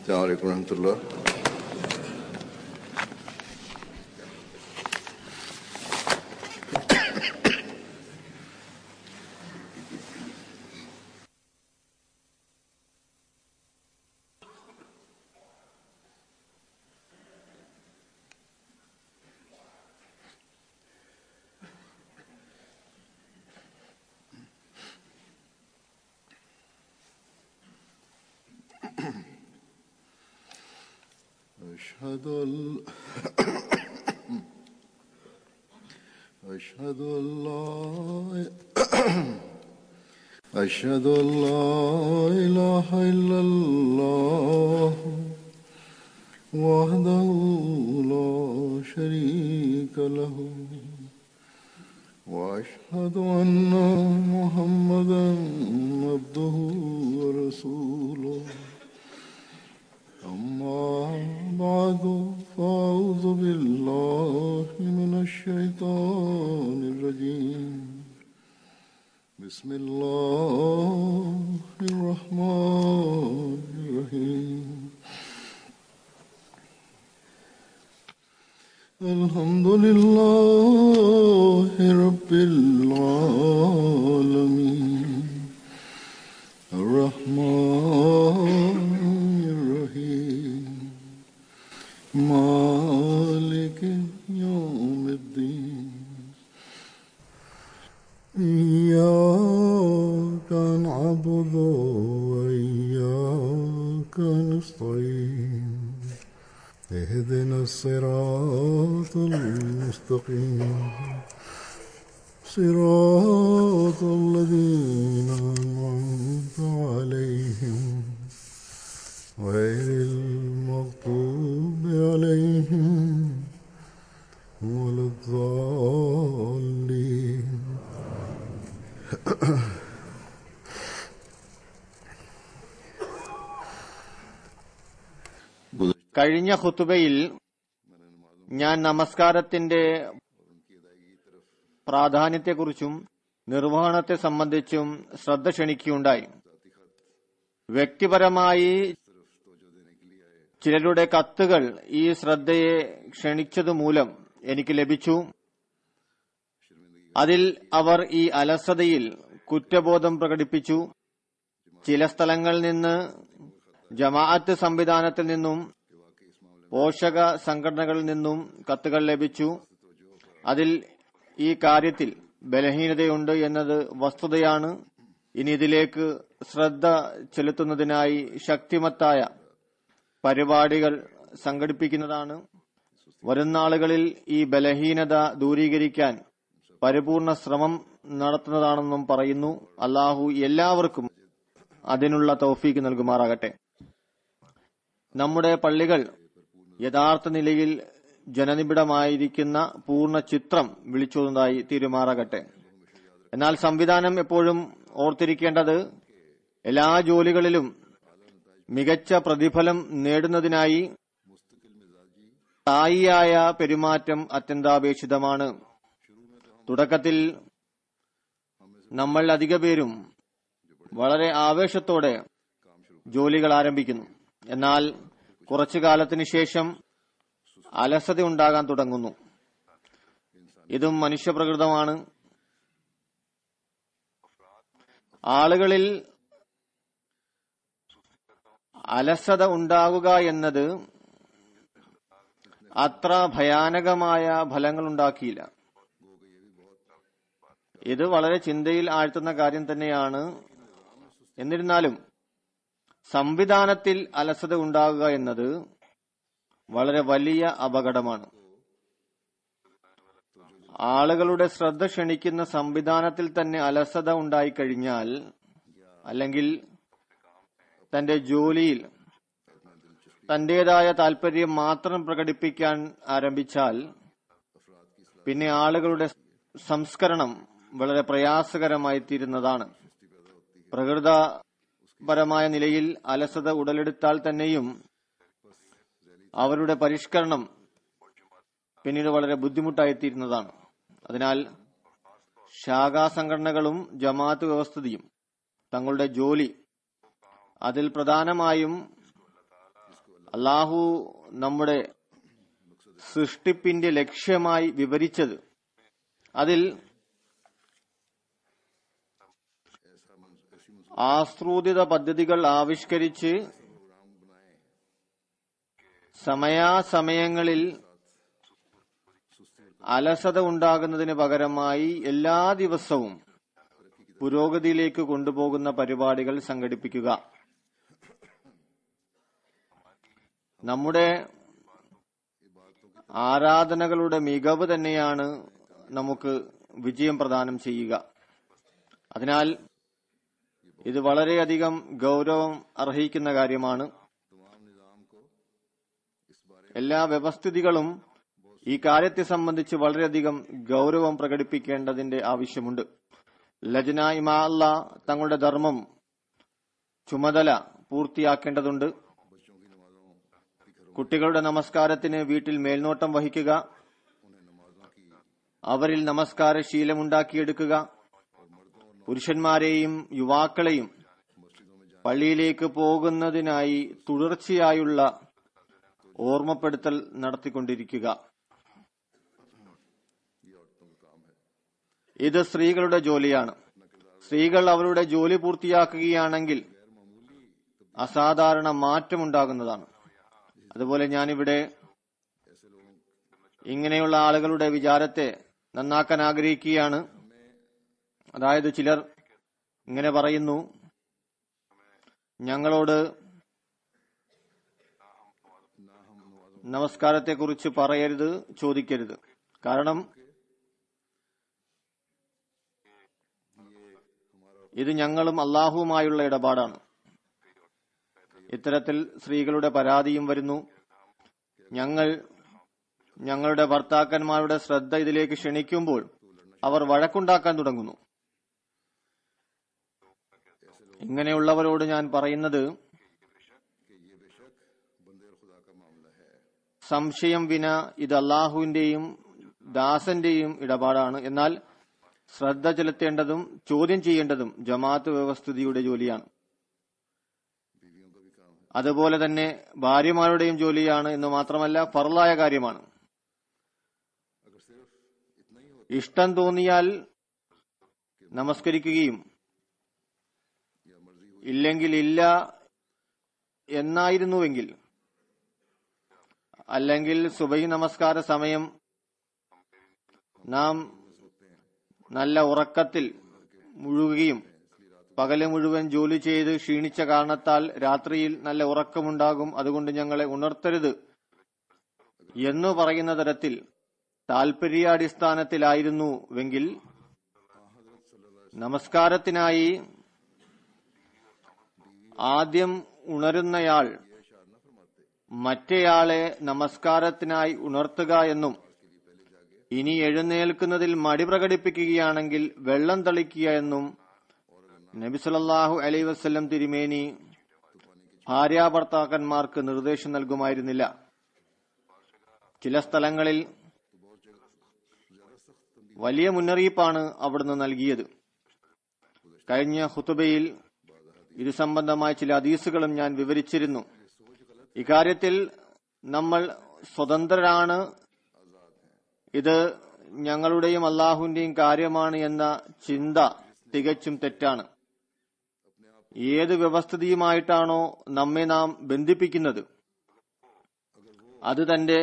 السلام عليكم ورحمة الله أشهد أن أشهد أن لا أشهد أن لا إله إلا الله وحده لا شريك له وأشهد أن محمدا عبده ورسوله أما بعد فأعوذ بالله من الشيطان الرجيم بسم الله الرحمن الرحيم الحمد لله رب العالمين الرحمن الرحيم مالك يوم الدين إياك نعبد وإياك نستعين اهدنا الصراط المستقيم صراط الذين أنعمت عليهم غير المغضوب عليهم ولا الضالين കഴിഞ്ഞ ഖുത്തുബയിൽ ഞാൻ നമസ്കാരത്തിന്റെ പ്രാധാന്യത്തെക്കുറിച്ചും നിർവഹണത്തെ സംബന്ധിച്ചും ശ്രദ്ധ ക്ഷണിക്കുകയുണ്ടായി വ്യക്തിപരമായി ചിലരുടെ കത്തുകൾ ഈ ശ്രദ്ധയെ ക്ഷണിച്ചതു മൂലം എനിക്ക് ലഭിച്ചു അതിൽ അവർ ഈ അലസതയിൽ കുറ്റബോധം പ്രകടിപ്പിച്ചു ചില സ്ഥലങ്ങളിൽ നിന്ന് ജമാഅത്ത് സംവിധാനത്തിൽ നിന്നും പോഷക സംഘടനകളിൽ നിന്നും കത്തുകൾ ലഭിച്ചു അതിൽ ഈ കാര്യത്തിൽ ബലഹീനതയുണ്ട് എന്നത് വസ്തുതയാണ് ഇനി ഇതിലേക്ക് ശ്രദ്ധ ചെലുത്തുന്നതിനായി ശക്തിമത്തായ പരിപാടികൾ സംഘടിപ്പിക്കുന്നതാണ് വരുന്നാളുകളിൽ ഈ ബലഹീനത ദൂരീകരിക്കാൻ പരിപൂർണ ശ്രമം നടത്തുന്നതാണെന്നും പറയുന്നു അള്ളാഹു എല്ലാവർക്കും അതിനുള്ള തൗഫീക്ക് നൽകുമാറാകട്ടെ നമ്മുടെ പള്ളികൾ യഥാർത്ഥ നിലയിൽ ജനനിബിഡമായിരിക്കുന്ന പൂർണ്ണ ചിത്രം വിളിച്ചോതുന്നതായി തീരുമാറാകട്ടെ എന്നാൽ സംവിധാനം എപ്പോഴും ഓർത്തിരിക്കേണ്ടത് എല്ലാ ജോലികളിലും മികച്ച പ്രതിഫലം നേടുന്നതിനായി സ്ഥായിയായ പെരുമാറ്റം അത്യന്താപേക്ഷിതമാണ് തുടക്കത്തിൽ നമ്മൾ അധിക പേരും വളരെ ആവേശത്തോടെ ജോലികൾ ആരംഭിക്കുന്നു എന്നാൽ കുറച്ചു കാലത്തിന് ശേഷം അലസത ഉണ്ടാകാൻ തുടങ്ങുന്നു ഇതും മനുഷ്യപ്രകൃതമാണ് ആളുകളിൽ അലസത ഉണ്ടാകുക എന്നത് അത്ര ഭയാനകമായ ഫലങ്ങൾ ഉണ്ടാക്കിയില്ല ഇത് വളരെ ചിന്തയിൽ ആഴ്ത്തുന്ന കാര്യം തന്നെയാണ് എന്നിരുന്നാലും സംവിധാനത്തിൽ അലസത ഉണ്ടാകുക എന്നത് വളരെ വലിയ അപകടമാണ് ആളുകളുടെ ശ്രദ്ധ ക്ഷണിക്കുന്ന സംവിധാനത്തിൽ തന്നെ അലസത ഉണ്ടായിക്കഴിഞ്ഞാൽ അല്ലെങ്കിൽ തന്റെ ജോലിയിൽ തന്റേതായ താല്പര്യം മാത്രം പ്രകടിപ്പിക്കാൻ ആരംഭിച്ചാൽ പിന്നെ ആളുകളുടെ സംസ്കരണം വളരെ പ്രയാസകരമായി തീരുന്നതാണ് പ്രകൃതപരമായ നിലയിൽ അലസത ഉടലെടുത്താൽ തന്നെയും അവരുടെ പരിഷ്കരണം പിന്നീട് വളരെ ബുദ്ധിമുട്ടായിത്തീരുന്നതാണ് അതിനാൽ ശാഖാ സംഘടനകളും ജമാഅത്ത് വ്യവസ്ഥിതിയും തങ്ങളുടെ ജോലി അതിൽ പ്രധാനമായും അള്ളാഹു നമ്മുടെ സൃഷ്ടിപ്പിന്റെ ലക്ഷ്യമായി വിവരിച്ചത് അതിൽ ആസൂത്രിത പദ്ധതികൾ ആവിഷ്കരിച്ച് സമയാസമയങ്ങളിൽ അലസത ഉണ്ടാകുന്നതിന് പകരമായി എല്ലാ ദിവസവും പുരോഗതിയിലേക്ക് കൊണ്ടുപോകുന്ന പരിപാടികൾ സംഘടിപ്പിക്കുക നമ്മുടെ ആരാധനകളുടെ മികവ് തന്നെയാണ് നമുക്ക് വിജയം പ്രദാനം ചെയ്യുക അതിനാൽ ഇത് വളരെയധികം ഗൗരവം അർഹിക്കുന്ന കാര്യമാണ് എല്ലാ വ്യവസ്ഥിതികളും ഈ കാര്യത്തെ സംബന്ധിച്ച് വളരെയധികം ഗൗരവം പ്രകടിപ്പിക്കേണ്ടതിന്റെ ആവശ്യമുണ്ട് ലജ്ന ഇമാ അല്ല തങ്ങളുടെ ധർമ്മം ചുമതല പൂർത്തിയാക്കേണ്ടതുണ്ട് കുട്ടികളുടെ നമസ്കാരത്തിന് വീട്ടിൽ മേൽനോട്ടം വഹിക്കുക അവരിൽ നമസ്കാര ശീലമുണ്ടാക്കിയെടുക്കുക പുരുഷന്മാരെയും യുവാക്കളെയും പള്ളിയിലേക്ക് പോകുന്നതിനായി തുടർച്ചയായുള്ള ഓർമ്മപ്പെടുത്തൽ നടത്തിക്കൊണ്ടിരിക്കുക ഇത് സ്ത്രീകളുടെ ജോലിയാണ് സ്ത്രീകൾ അവരുടെ ജോലി പൂർത്തിയാക്കുകയാണെങ്കിൽ അസാധാരണ മാറ്റമുണ്ടാകുന്നതാണ് അതുപോലെ ഞാനിവിടെ ഇങ്ങനെയുള്ള ആളുകളുടെ വിചാരത്തെ നന്നാക്കാൻ ആഗ്രഹിക്കുകയാണ് അതായത് ചിലർ ഇങ്ങനെ പറയുന്നു ഞങ്ങളോട് നമസ്കാരത്തെക്കുറിച്ച് പറയരുത് ചോദിക്കരുത് കാരണം ഇത് ഞങ്ങളും അള്ളാഹുവുമായുള്ള ഇടപാടാണ് ഇത്തരത്തിൽ സ്ത്രീകളുടെ പരാതിയും വരുന്നു ഞങ്ങൾ ഞങ്ങളുടെ ഭർത്താക്കന്മാരുടെ ശ്രദ്ധ ഇതിലേക്ക് ക്ഷണിക്കുമ്പോൾ അവർ വഴക്കുണ്ടാക്കാൻ തുടങ്ങുന്നു ഇങ്ങനെയുള്ളവരോട് ഞാൻ പറയുന്നത് സംശയം വിന ഇത് അള്ളാഹുവിന്റെയും ദാസന്റെയും ഇടപാടാണ് എന്നാൽ ശ്രദ്ധ ചെലുത്തേണ്ടതും ചോദ്യം ചെയ്യേണ്ടതും ജമാഅത്ത് വ്യവസ്ഥിതിയുടെ ജോലിയാണ് അതുപോലെ തന്നെ ഭാര്യമാരുടെയും ജോലിയാണ് എന്ന് മാത്രമല്ല ഫറലായ കാര്യമാണ് ഇഷ്ടം തോന്നിയാൽ നമസ്കരിക്കുകയും ഇല്ലെങ്കിൽ ഇല്ല എന്നായിരുന്നുവെങ്കിൽ അല്ലെങ്കിൽ സുബൈ നമസ്കാര സമയം നാം നല്ല ഉറക്കത്തിൽ മുഴുകുകയും പകല് മുഴുവൻ ജോലി ചെയ്ത് ക്ഷീണിച്ച കാരണത്താൽ രാത്രിയിൽ നല്ല ഉറക്കമുണ്ടാകും അതുകൊണ്ട് ഞങ്ങളെ ഉണർത്തരുത് എന്ന് പറയുന്ന തരത്തിൽ താൽപര്യാടിസ്ഥാനത്തിലായിരുന്നുവെങ്കിൽ നമസ്കാരത്തിനായി ആദ്യം ഉണരുന്നയാൾ മറ്റേയാളെ നമസ്കാരത്തിനായി ഉണർത്തുക എന്നും ഇനി എഴുന്നേൽക്കുന്നതിൽ മടി പ്രകടിപ്പിക്കുകയാണെങ്കിൽ വെള്ളം തളിക്കുക എന്നും നബിസലല്ലാഹു അലൈ വസ്ല്ലം തിരുമേനി ഭാര്യാഭർത്താക്കന്മാർക്ക് നിർദ്ദേശം നൽകുമായിരുന്നില്ല ചില സ്ഥലങ്ങളിൽ വലിയ മുന്നറിയിപ്പാണ് അവിടുന്ന് നൽകിയത് കഴിഞ്ഞ ഹുത്തുബയിൽ ഇത് സംബന്ധമായ ചില ഹദീസുകളും ഞാൻ വിവരിച്ചിരുന്നു ഇക്കാര്യത്തിൽ നമ്മൾ സ്വതന്ത്രരാണ് ഇത് ഞങ്ങളുടെയും അള്ളാഹുവിന്റെയും കാര്യമാണ് എന്ന ചിന്ത തികച്ചും തെറ്റാണ് ഏത് വ്യവസ്ഥിതിയുമായിട്ടാണോ നമ്മെ നാം ബന്ധിപ്പിക്കുന്നത് അത് തന്റെ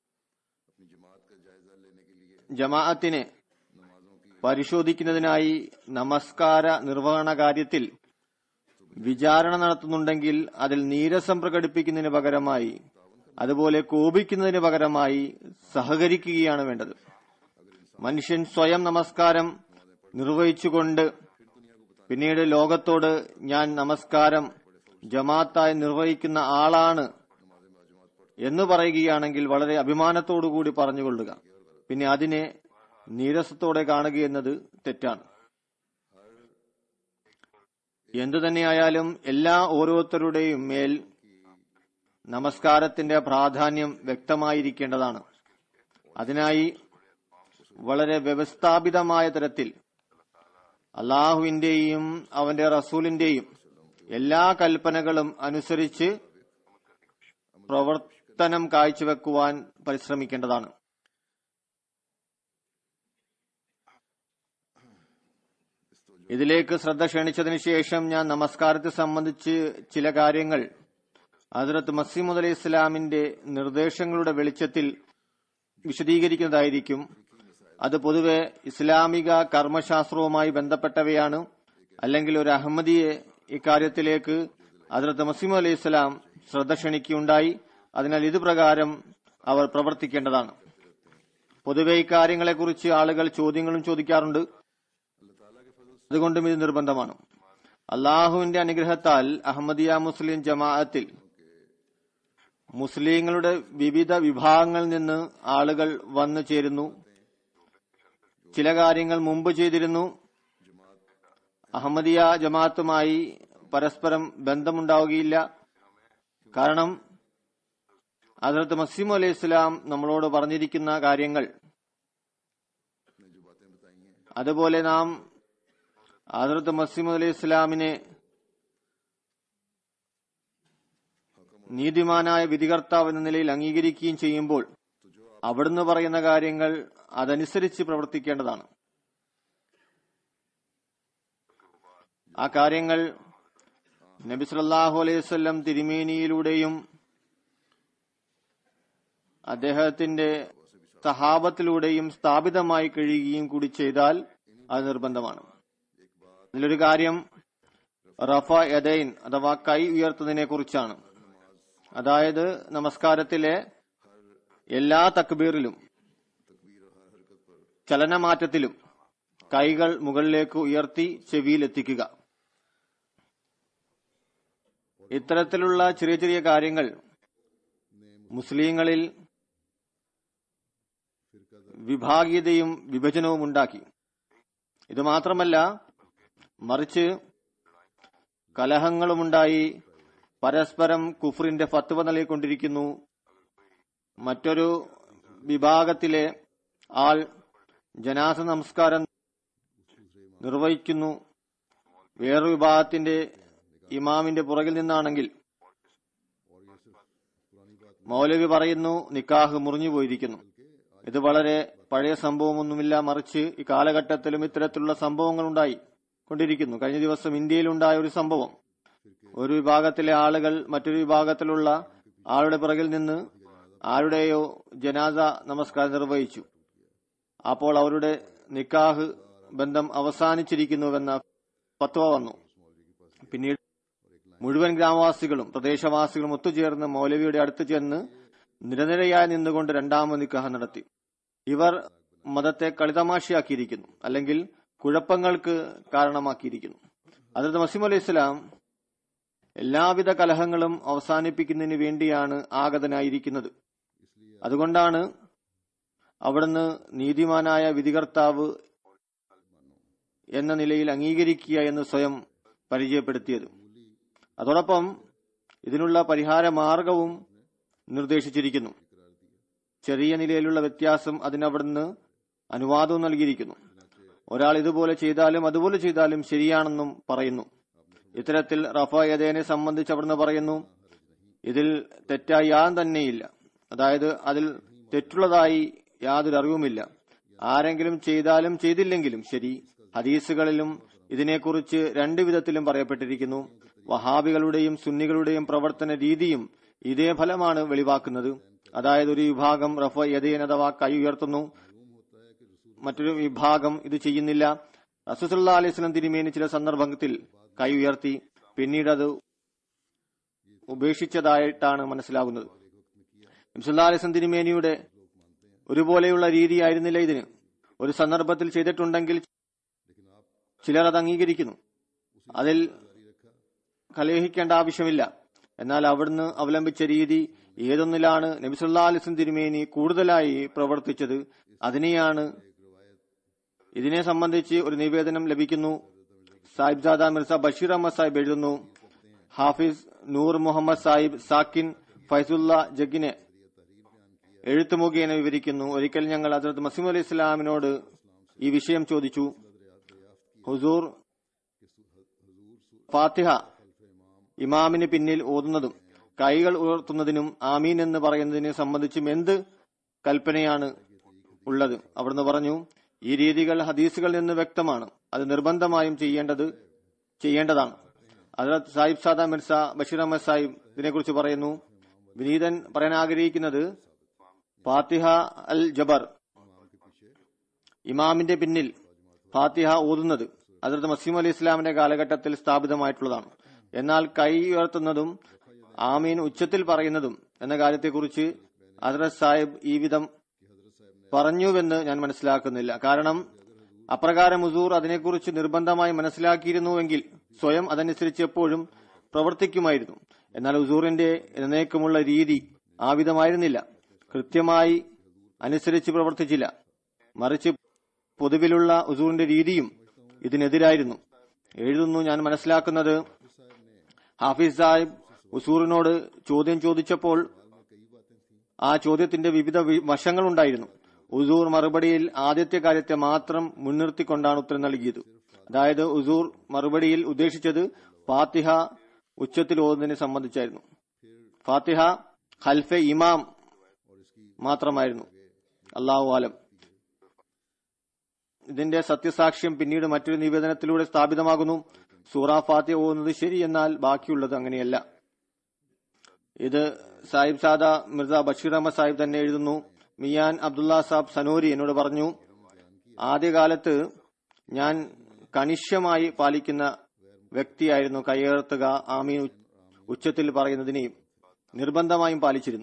ജമാഅത്തിനെ പരിശോധിക്കുന്നതിനായി നമസ്കാര നിർവഹണ കാര്യത്തിൽ വിചാരണ നടത്തുന്നുണ്ടെങ്കിൽ അതിൽ നീരസം പ്രകടിപ്പിക്കുന്നതിന് പകരമായി അതുപോലെ കോപിക്കുന്നതിന് പകരമായി സഹകരിക്കുകയാണ് വേണ്ടത് മനുഷ്യൻ സ്വയം നമസ്കാരം നിർവഹിച്ചുകൊണ്ട് പിന്നീട് ലോകത്തോട് ഞാൻ നമസ്കാരം ജമാഅത്തായി നിർവഹിക്കുന്ന ആളാണ് എന്ന് പറയുകയാണെങ്കിൽ വളരെ അഭിമാനത്തോടുകൂടി പറഞ്ഞുകൊള്ളുക പിന്നെ അതിനെ നീരസത്തോടെ കാണുക എന്നത് തെറ്റാണ് എന്തു തന്നെയായാലും എല്ലാ ഓരോരുത്തരുടെയും മേൽ നമസ്കാരത്തിന്റെ പ്രാധാന്യം വ്യക്തമായിരിക്കേണ്ടതാണ് അതിനായി വളരെ വ്യവസ്ഥാപിതമായ തരത്തിൽ അള്ളാഹുവിന്റെയും അവന്റെ റസൂലിന്റെയും എല്ലാ കൽപ്പനകളും അനുസരിച്ച് പ്രവർത്തനം കാഴ്ചവെക്കുവാൻ പരിശ്രമിക്കേണ്ടതാണ് ഇതിലേക്ക് ശ്രദ്ധ ക്ഷണിച്ചതിന് ശേഷം ഞാൻ നമസ്കാരത്തെ സംബന്ധിച്ച് ചില കാര്യങ്ങൾ ഹജറത്ത് മസീമുദ് അലൈഹി ഇസ്ലാമിന്റെ നിർദ്ദേശങ്ങളുടെ വെളിച്ചത്തിൽ വിശദീകരിക്കുന്നതായിരിക്കും അത് പൊതുവെ ഇസ്ലാമിക കർമ്മശാസ്ത്രവുമായി ബന്ധപ്പെട്ടവയാണ് അല്ലെങ്കിൽ ഒരു അഹമ്മദിയെ ഇക്കാര്യത്തിലേക്ക് ഹജറത്ത് മസീമു അലൈഹി ഇസ്ലാം ശ്രദ്ധ ക്ഷണിക്കുകയുണ്ടായി അതിനാൽ ഇത് പ്രകാരം അവർ പ്രവർത്തിക്കേണ്ടതാണ് പൊതുവെ ഇക്കാര്യങ്ങളെക്കുറിച്ച് ആളുകൾ ചോദ്യങ്ങളും ചോദിക്കാറുണ്ട് അതുകൊണ്ടും ഇത് നിർബന്ധമാണ് അള്ളാഹുവിന്റെ അനുഗ്രഹത്താൽ അഹമ്മദിയ മുസ്ലിം ജമാഅത്തിൽ മുസ്ലിങ്ങളുടെ വിവിധ വിഭാഗങ്ങളിൽ നിന്ന് ആളുകൾ വന്നു ചേരുന്നു ചില കാര്യങ്ങൾ മുമ്പ് ചെയ്തിരുന്നു അഹമ്മദിയ ജമാഅത്തുമായി പരസ്പരം ബന്ധമുണ്ടാവുകയില്ല കാരണം അതിർത്ത് മസീമു അലൈഹി ഇസ്ലാം നമ്മളോട് പറഞ്ഞിരിക്കുന്ന കാര്യങ്ങൾ അതുപോലെ നാം ഹജറത്ത് മസീമദ് അലൈഹി ഇസ്ലാമിനെ നീതിമാനായ വിധികർത്താവ് എന്ന നിലയിൽ അംഗീകരിക്കുകയും ചെയ്യുമ്പോൾ അവിടുന്ന് പറയുന്ന കാര്യങ്ങൾ അതനുസരിച്ച് പ്രവർത്തിക്കേണ്ടതാണ് ആ കാര്യങ്ങൾ നബി സല്ലല്ലാഹു അലൈഹി വസല്ലം തിരുമേനിയിലൂടെയും അദ്ദേഹത്തിന്റെ സഹാബത്തിലൂടെയും സ്ഥാപിതമായി കഴിയുകയും കൂടി ചെയ്താൽ അത് നിർബന്ധമാണ് ഇതിലൊരു കാര്യം റഫ യദൈൻ അഥവാ കൈ ഉയർത്തുന്നതിനെ കുറിച്ചാണ് അതായത് നമസ്കാരത്തിലെ എല്ലാ തക്ബീറിലും ചലനമാറ്റത്തിലും കൈകൾ മുകളിലേക്ക് ഉയർത്തി ചെവിയിൽ എത്തിക്കുക ഇത്തരത്തിലുള്ള ചെറിയ ചെറിയ കാര്യങ്ങൾ മുസ്ലിങ്ങളിൽ വിഭാഗീയതയും വിഭജനവും ഉണ്ടാക്കി ഇത് മാത്രമല്ല മറിച്ച് കലഹങ്ങളുമുണ്ടായി പരസ്പരം കുഫറിന്റെ ഫത്വ നൽകിക്കൊണ്ടിരിക്കുന്നു മറ്റൊരു വിഭാഗത്തിലെ ആൾ ജനാസ നമസ്കാരം നിർവഹിക്കുന്നു വേറൊരു വിഭാഗത്തിന്റെ ഇമാമിന്റെ പുറകിൽ നിന്നാണെങ്കിൽ മൗലവി പറയുന്നു നിക്കാഹ് മുറിഞ്ഞു പോയിരിക്കുന്നു ഇത് വളരെ പഴയ സംഭവമൊന്നുമില്ല മറിച്ച് ഈ കാലഘട്ടത്തിലും ഇത്തരത്തിലുള്ള സംഭവങ്ങൾ ഉണ്ടായി കൊണ്ടിരിക്കുന്നു കഴിഞ്ഞ ദിവസം ഇന്ത്യയിലുണ്ടായ ഒരു സംഭവം ഒരു വിഭാഗത്തിലെ ആളുകൾ മറ്റൊരു വിഭാഗത്തിലുള്ള ആളുടെ പിറകിൽ നിന്ന് ആരുടെയോ ജനാസ നമസ്കാരം നിർവഹിച്ചു അപ്പോൾ അവരുടെ നിക്കാഹ് ബന്ധം അവസാനിച്ചിരിക്കുന്നുവെന്ന ഫത്വ വന്നു പിന്നീട് മുഴുവൻ ഗ്രാമവാസികളും പ്രദേശവാസികളും ഒത്തുചേർന്ന് മൗലവിയുടെ അടുത്ത് ചെന്ന് നിരനിരയായി നിന്നുകൊണ്ട് രണ്ടാമത് നിക്കാഹ് നടത്തി ഇവർ മതത്തെ കളിതമാശയാക്കിയിരിക്കുന്നു അല്ലെങ്കിൽ കുഴപ്പങ്ങൾക്ക് കാരണമാക്കിയിരിക്കുന്നു അതത് മസീം അലൈഹി ഇസ്ലാം എല്ലാവിധ കലഹങ്ങളും അവസാനിപ്പിക്കുന്നതിന് വേണ്ടിയാണ് ആഗതനായിരിക്കുന്നത് അതുകൊണ്ടാണ് അവിടുന്ന് നീതിമാനായ വിധികർത്താവ് എന്ന നിലയിൽ അംഗീകരിക്കുക എന്ന് സ്വയം പരിചയപ്പെടുത്തിയത് അതോടൊപ്പം ഇതിനുള്ള പരിഹാര മാർഗവും നിർദ്ദേശിച്ചിരിക്കുന്നു ചെറിയ നിലയിലുള്ള വ്യത്യാസം അതിനവിടുന്ന് അനുവാദവും നൽകിയിരിക്കുന്നു ഒരാൾ ഇതുപോലെ ചെയ്താലും അതുപോലെ ചെയ്താലും ശരിയാണെന്നും പറയുന്നു ഇത്തരത്തിൽ റഫയദേനെ സംബന്ധിച്ച് അവിടുന്ന് പറയുന്നു ഇതിൽ തെറ്റായി യാതൊന്നും തന്നെയില്ല അതായത് അതിൽ തെറ്റുള്ളതായി യാതൊരു അറിവുമില്ല ആരെങ്കിലും ചെയ്താലും ചെയ്തില്ലെങ്കിലും ശരി ഹദീസുകളിലും ഇതിനെക്കുറിച്ച് രണ്ടു വിധത്തിലും പറയപ്പെട്ടിരിക്കുന്നു വഹാബികളുടെയും സുന്നികളുടെയും പ്രവർത്തന രീതിയും ഇതേ ഫലമാണ് വെളിവാക്കുന്നത് അതായത് ഒരു വിഭാഗം റഫ യദീൻ അഥവാ കൈ ഉയർത്തുന്നു മറ്റൊരു വിഭാഗം ഇത് ചെയ്യുന്നില്ല റസൂസുല്ലാ അലൈഹി സ്വലം തിരുമേനി ചില സന്ദർഭത്തിൽ കൈ ഉയർത്തി പിന്നീട് അത് ഉപേക്ഷിച്ചതായിട്ടാണ് മനസ്സിലാകുന്നത് നബ്സുല്ലാ അലൈഹി സ്വലം തിരുമേനിയുടെ ഒരുപോലെയുള്ള രീതിയായിരുന്നില്ല ഇതിന് ഒരു സന്ദർഭത്തിൽ ചെയ്തിട്ടുണ്ടെങ്കിൽ ചിലർ അത് അംഗീകരിക്കുന്നു അതിൽ കലഹിക്കേണ്ട ആവശ്യമില്ല എന്നാൽ അവിടുന്ന് അവലംബിച്ച രീതി ഏതൊന്നിലാണ് നബിസുല്ലാ അലിസ്ലം തിരുമേനി കൂടുതലായി പ്രവർത്തിച്ചത് അതിനെയാണ് ഇതിനെ സംബന്ധിച്ച് ഒരു നിവേദനം ലഭിക്കുന്നു സാഹിബ്സാദ മിർസ ബഷീർ അഹമ്മദ് സാഹിബ് എഴുതുന്നു ഹാഫിസ് നൂർ മുഹമ്മദ് സാഹിബ് സാക്കിൻ ഫൈസുല്ല ജഗിനെ എഴുത്തു മുഖേന വിവരിക്കുന്നു ഒരിക്കൽ ഞങ്ങൾ ഹസരത്ത് മസീം അലി ഇസ്ലാമിനോട് ഈ വിഷയം ചോദിച്ചു ഹുസൂർ ഫാത്തിഹ ഇമാമിന് പിന്നിൽ ഓതുന്നതും കൈകൾ ഉയർത്തുന്നതിനും ആമീൻ എന്ന് പറയുന്നതിനെ സംബന്ധിച്ചും എന്ത് കൽപ്പനയാണ് ഉള്ളത് അവിടുന്ന് പറഞ്ഞു ഈ രീതികൾ ഹദീസുകളിൽ നിന്ന് വ്യക്തമാണ് അത് നിർബന്ധമായും ചെയ്യേണ്ടത് ചെയ്യേണ്ടതാണ് ഹജറത് സാഹിബ് സാദ മിർസ ബഷീർ അഹമ്മദ് സാഹിബ് ഇതിനെക്കുറിച്ച് പറയുന്നു വിനീതൻ പറയാൻ ആഗ്രഹിക്കുന്നത് ഫാത്തിഹ അൽ ജബർ ഇമാമിന്റെ പിന്നിൽ ഫാത്തിഹ ഓതുന്നത് ഹജറത് മസീം അലി ഇസ്ലാമിന്റെ കാലഘട്ടത്തിൽ സ്ഥാപിതമായിട്ടുള്ളതാണ് എന്നാൽ കൈ ഉയർത്തുന്നതും ആമീൻ ഉച്ചത്തിൽ പറയുന്നതും എന്ന കാര്യത്തെക്കുറിച്ച് ഹജറത് സാഹിബ് ഈ വിധം പറഞ്ഞുവെന്ന് ഞാൻ മനസ്സിലാക്കുന്നില്ല കാരണം അപ്രകാരം ഹുസൂർ അതിനെക്കുറിച്ച് നിർബന്ധമായി മനസ്സിലാക്കിയിരുന്നുവെങ്കിൽ സ്വയം അതനുസരിച്ച് എപ്പോഴും പ്രവർത്തിക്കുമായിരുന്നു എന്നാൽ ഹുസൂറിന്റെ എന്നേക്കുമുള്ള രീതി ആ വിധമായിരുന്നില്ല കൃത്യമായി അനുസരിച്ച് പ്രവർത്തിച്ചില്ല മറിച്ച് പൊതുവിലുള്ള ഹുസൂറിന്റെ രീതിയും ഇതിനെതിരായിരുന്നു എഴുതുന്നു ഞാൻ മനസ്സിലാക്കുന്നത് ഹാഫിസ് സാഹിബ് ഹുസൂറിനോട് ചോദ്യം ചോദിച്ചപ്പോൾ ആ ചോദ്യത്തിന്റെ വിവിധ വി- വശങ്ങളുണ്ടായിരുന്നു ഉസൂർ മറുപടിയിൽ ആദ്യത്തെ കാര്യത്തെ മാത്രം മുൻനിർത്തിക്കൊണ്ടാണ് ഉത്തരം നൽകിയത് അതായത് ഉസൂർ മറുപടിയിൽ ഉദ്ദേശിച്ചത് ഫാത്തിഹ ഉച്ചത്തിൽ ഓതുന്നതിനെ സംബന്ധിച്ചായിരുന്നു ഫാത്തിഹ ഖൽഫെ ഇമാം മാത്രമായിരുന്നു അള്ളാഹു ആലം ഇതിന്റെ സത്യസാക്ഷ്യം പിന്നീട് മറ്റൊരു നിവേദനത്തിലൂടെ സ്ഥാപിതമാകുന്നു സൂറ ഫാത്തിഹ ഓതുന്നത് ശരി എന്നാൽ ബാക്കിയുള്ളത് അങ്ങനെയല്ല ഇത് സാഹിബ് സാദ മിർസ ബഷീർ അഹമ്മദ് സാഹിബ് തന്നെ എഴുതുന്നു മിയാൻ അബ്ദുള്ള സാബ് സനൂരി എന്നോട് പറഞ്ഞു ആദ്യകാലത്ത് ഞാൻ കണിഷ്യമായി പാലിക്കുന്ന വ്യക്തിയായിരുന്നു കൈയേർത്തുക ആമീൻ ഉ- ഉച്ചത്തിൽ പറയുന്നതിനെയും നിർബന്ധമായും പാലിച്ചിരുന്നു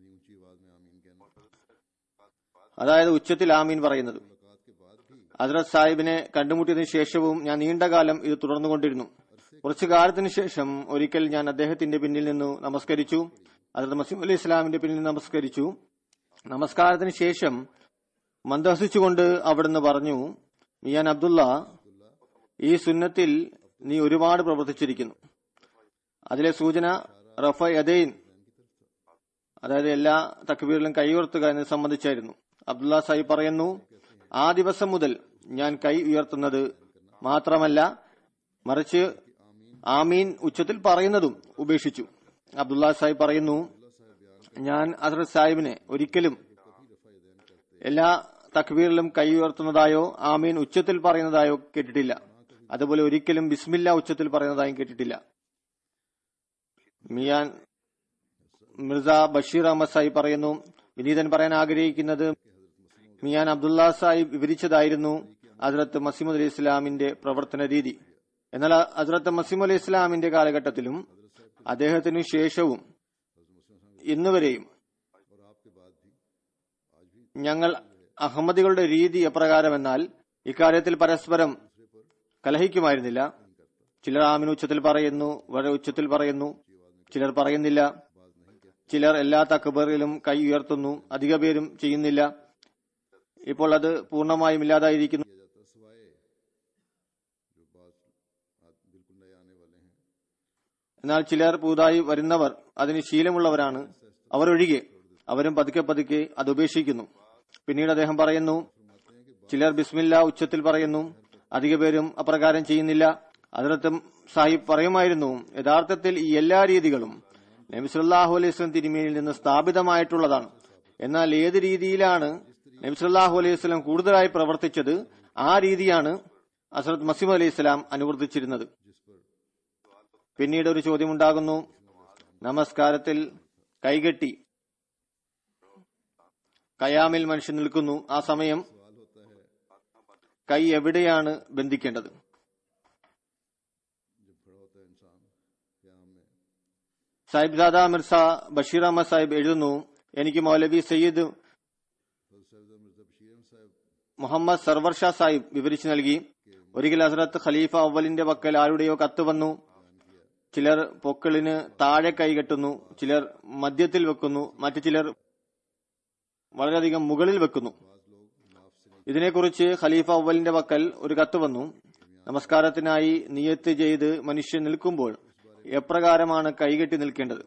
അതായത് ഉച്ചത്തിൽ ആമീൻ പറയുന്നത് ഹസ്രത് സാഹിബിനെ കണ്ടുമുട്ടിയതിനു ശേഷവും ഞാൻ നീണ്ടകാലം ഇത് തുടർന്നുകൊണ്ടിരുന്നു കുറച്ചു കാലത്തിന് ശേഷം ഒരിക്കൽ ഞാൻ അദ്ദേഹത്തിന്റെ പിന്നിൽ നിന്ന് നമസ്കരിച്ചു ഹസ്രത് മസീം അലി ഇസ്ലാമിന്റെ പിന്നിൽ നിന്ന് നമസ്കരിച്ചു നമസ്കാരത്തിന് ശേഷം മന്ദഹസിച്ചുകൊണ്ട് അവിടുന്ന് പറഞ്ഞു മിയാൻ അബ്ദുള്ള ഈ സുന്നത്തിൽ നീ ഒരുപാട് പ്രവർത്തിച്ചിരിക്കുന്നു അതിലെ സൂചന റഫ യദൈൻ അതായത് എല്ലാ തക്ബീറിലും കൈയുയർത്തുക എന്നത് സംബന്ധിച്ചായിരുന്നു അബ്ദുള്ള സാഹിബ് പറയുന്നു ആ ദിവസം മുതൽ ഞാൻ കൈ ഉയർത്തുന്നത് മാത്രമല്ല മറിച്ച് ആമീൻ ഉച്ചത്തിൽ പറയുന്നതും ഉപേക്ഷിച്ചു അബ്ദുള്ള സാഹിബ് പറയുന്നു ഞാൻ അസറത് സാഹിബിനെ ഒരിക്കലും എല്ലാ തക്ബീറിലും കൈ ഉയർത്തുന്നതായോ ആമീൻ ഉച്ചത്തിൽ പറയുന്നതായോ കേട്ടിട്ടില്ല അതുപോലെ ഒരിക്കലും ബിസ്മില്ല ഉച്ചത്തിൽ പറയുന്നതായും കേട്ടിട്ടില്ല മിയാൻ മിർസ ബഷീർ അഹമ്മദ് സാഹിബ് പറയുന്നു വിനീതൻ പറയാൻ ആഗ്രഹിക്കുന്നത് മിയാൻ അബ്ദുള്ള സാഹിബ് വിവരിച്ചതായിരുന്നു ഹസ്രത്ത് മസീമുദ് അലി ഇസ്ലാമിന്റെ പ്രവർത്തന രീതി എന്നാൽ ഹസ്രത്ത് മസീമു അലി ഇസ്ലാമിന്റെ കാലഘട്ടത്തിലും അദ്ദേഹത്തിനു ശേഷവും ഇന്നുവരെയും ഞങ്ങൾ അഹമ്മദികളുടെ രീതി എപ്രകാരമെന്നാൽ ഇക്കാര്യത്തിൽ പരസ്പരം കലഹിക്കുമായിരുന്നില്ല ചിലർ ആമിന് ഉച്ചത്തിൽ പറയുന്നു വളരെ ഉച്ചത്തിൽ പറയുന്നു ചിലർ പറയുന്നില്ല ചിലർ എല്ലാ തക്കബറിലും കൈ ഉയർത്തുന്നു അധിക പേരും ചെയ്യുന്നില്ല ഇപ്പോൾ അത് പൂർണ്ണമായും ഇല്ലാതായിരിക്കുന്നു എന്നാൽ ചിലർ പുതുതായി വരുന്നവർ അതിന് ശീലമുള്ളവരാണ് അവർ ഒഴികെ അവരും പതുക്കെ പതുക്കെ അത് ഉപേക്ഷിക്കുന്നു പിന്നീട് അദ്ദേഹം പറയുന്നു ചിലർ ബിസ്മില്ല ഉച്ചത്തിൽ പറയുന്നു അധിക പേരും അപ്രകാരം ചെയ്യുന്നില്ല അതിർത്ത് സാഹിബ് പറയുമായിരുന്നു യഥാർത്ഥത്തിൽ ഈ എല്ലാ രീതികളും നബി സല്ലല്ലാഹു അലൈഹി വസല്ലം തിരുമേനിയിൽ നിന്ന് സ്ഥാപിതമായിട്ടുള്ളതാണ് എന്നാൽ ഏത് രീതിയിലാണ് നബി സല്ലല്ലാഹു അലൈഹി വസല്ലം കൂടുതലായി പ്രവർത്തിച്ചത് ആ രീതിയാണ് അസറത്ത് മസീം അലൈഹി സ്വലാം അനുവർത്തിച്ചിരുന്നത് പിന്നീട് ഒരു ചോദ്യമുണ്ടാകുന്നു നമസ്കാരത്തിൽ കൈകെട്ടി കയാമിൽ മനുഷ്യൻ നിൽക്കുന്നു ആ സമയം കൈ എവിടെയാണ് ബന്ധിക്കേണ്ടത് സാഹിബ് ദാദ മിർസ ബഷീർ അഹമ്മദ് സാഹിബ് എഴുതുന്നു എനിക്ക് മൗലവി സയ്യിദ് മുഹമ്മദ് സർവർ ഷാ സാഹിബ് വിവരിച്ചു നൽകി ഒരിക്കൽ ഹസ്രത്ത് ഖലീഫ അവലിന്റെ പക്കൽ ആരുടെയോ കത്ത് വന്നു ചിലർ പൊക്കിളിന് താഴെ കൈകെട്ടുന്നു ചിലർ മധ്യത്തിൽ വെക്കുന്നു മറ്റു ചിലർ വളരെയധികം മുകളിൽ വെക്കുന്നു ഇതിനെക്കുറിച്ച് ഖലീഫ അവലിന്റെ പക്കൽ ഒരു കത്ത് വന്നു നമസ്കാരത്തിനായി നിയത്ത് ചെയ്ത് മനുഷ്യൻ നിൽക്കുമ്പോൾ എപ്രകാരമാണ് കൈകെട്ടി നിൽക്കേണ്ടത്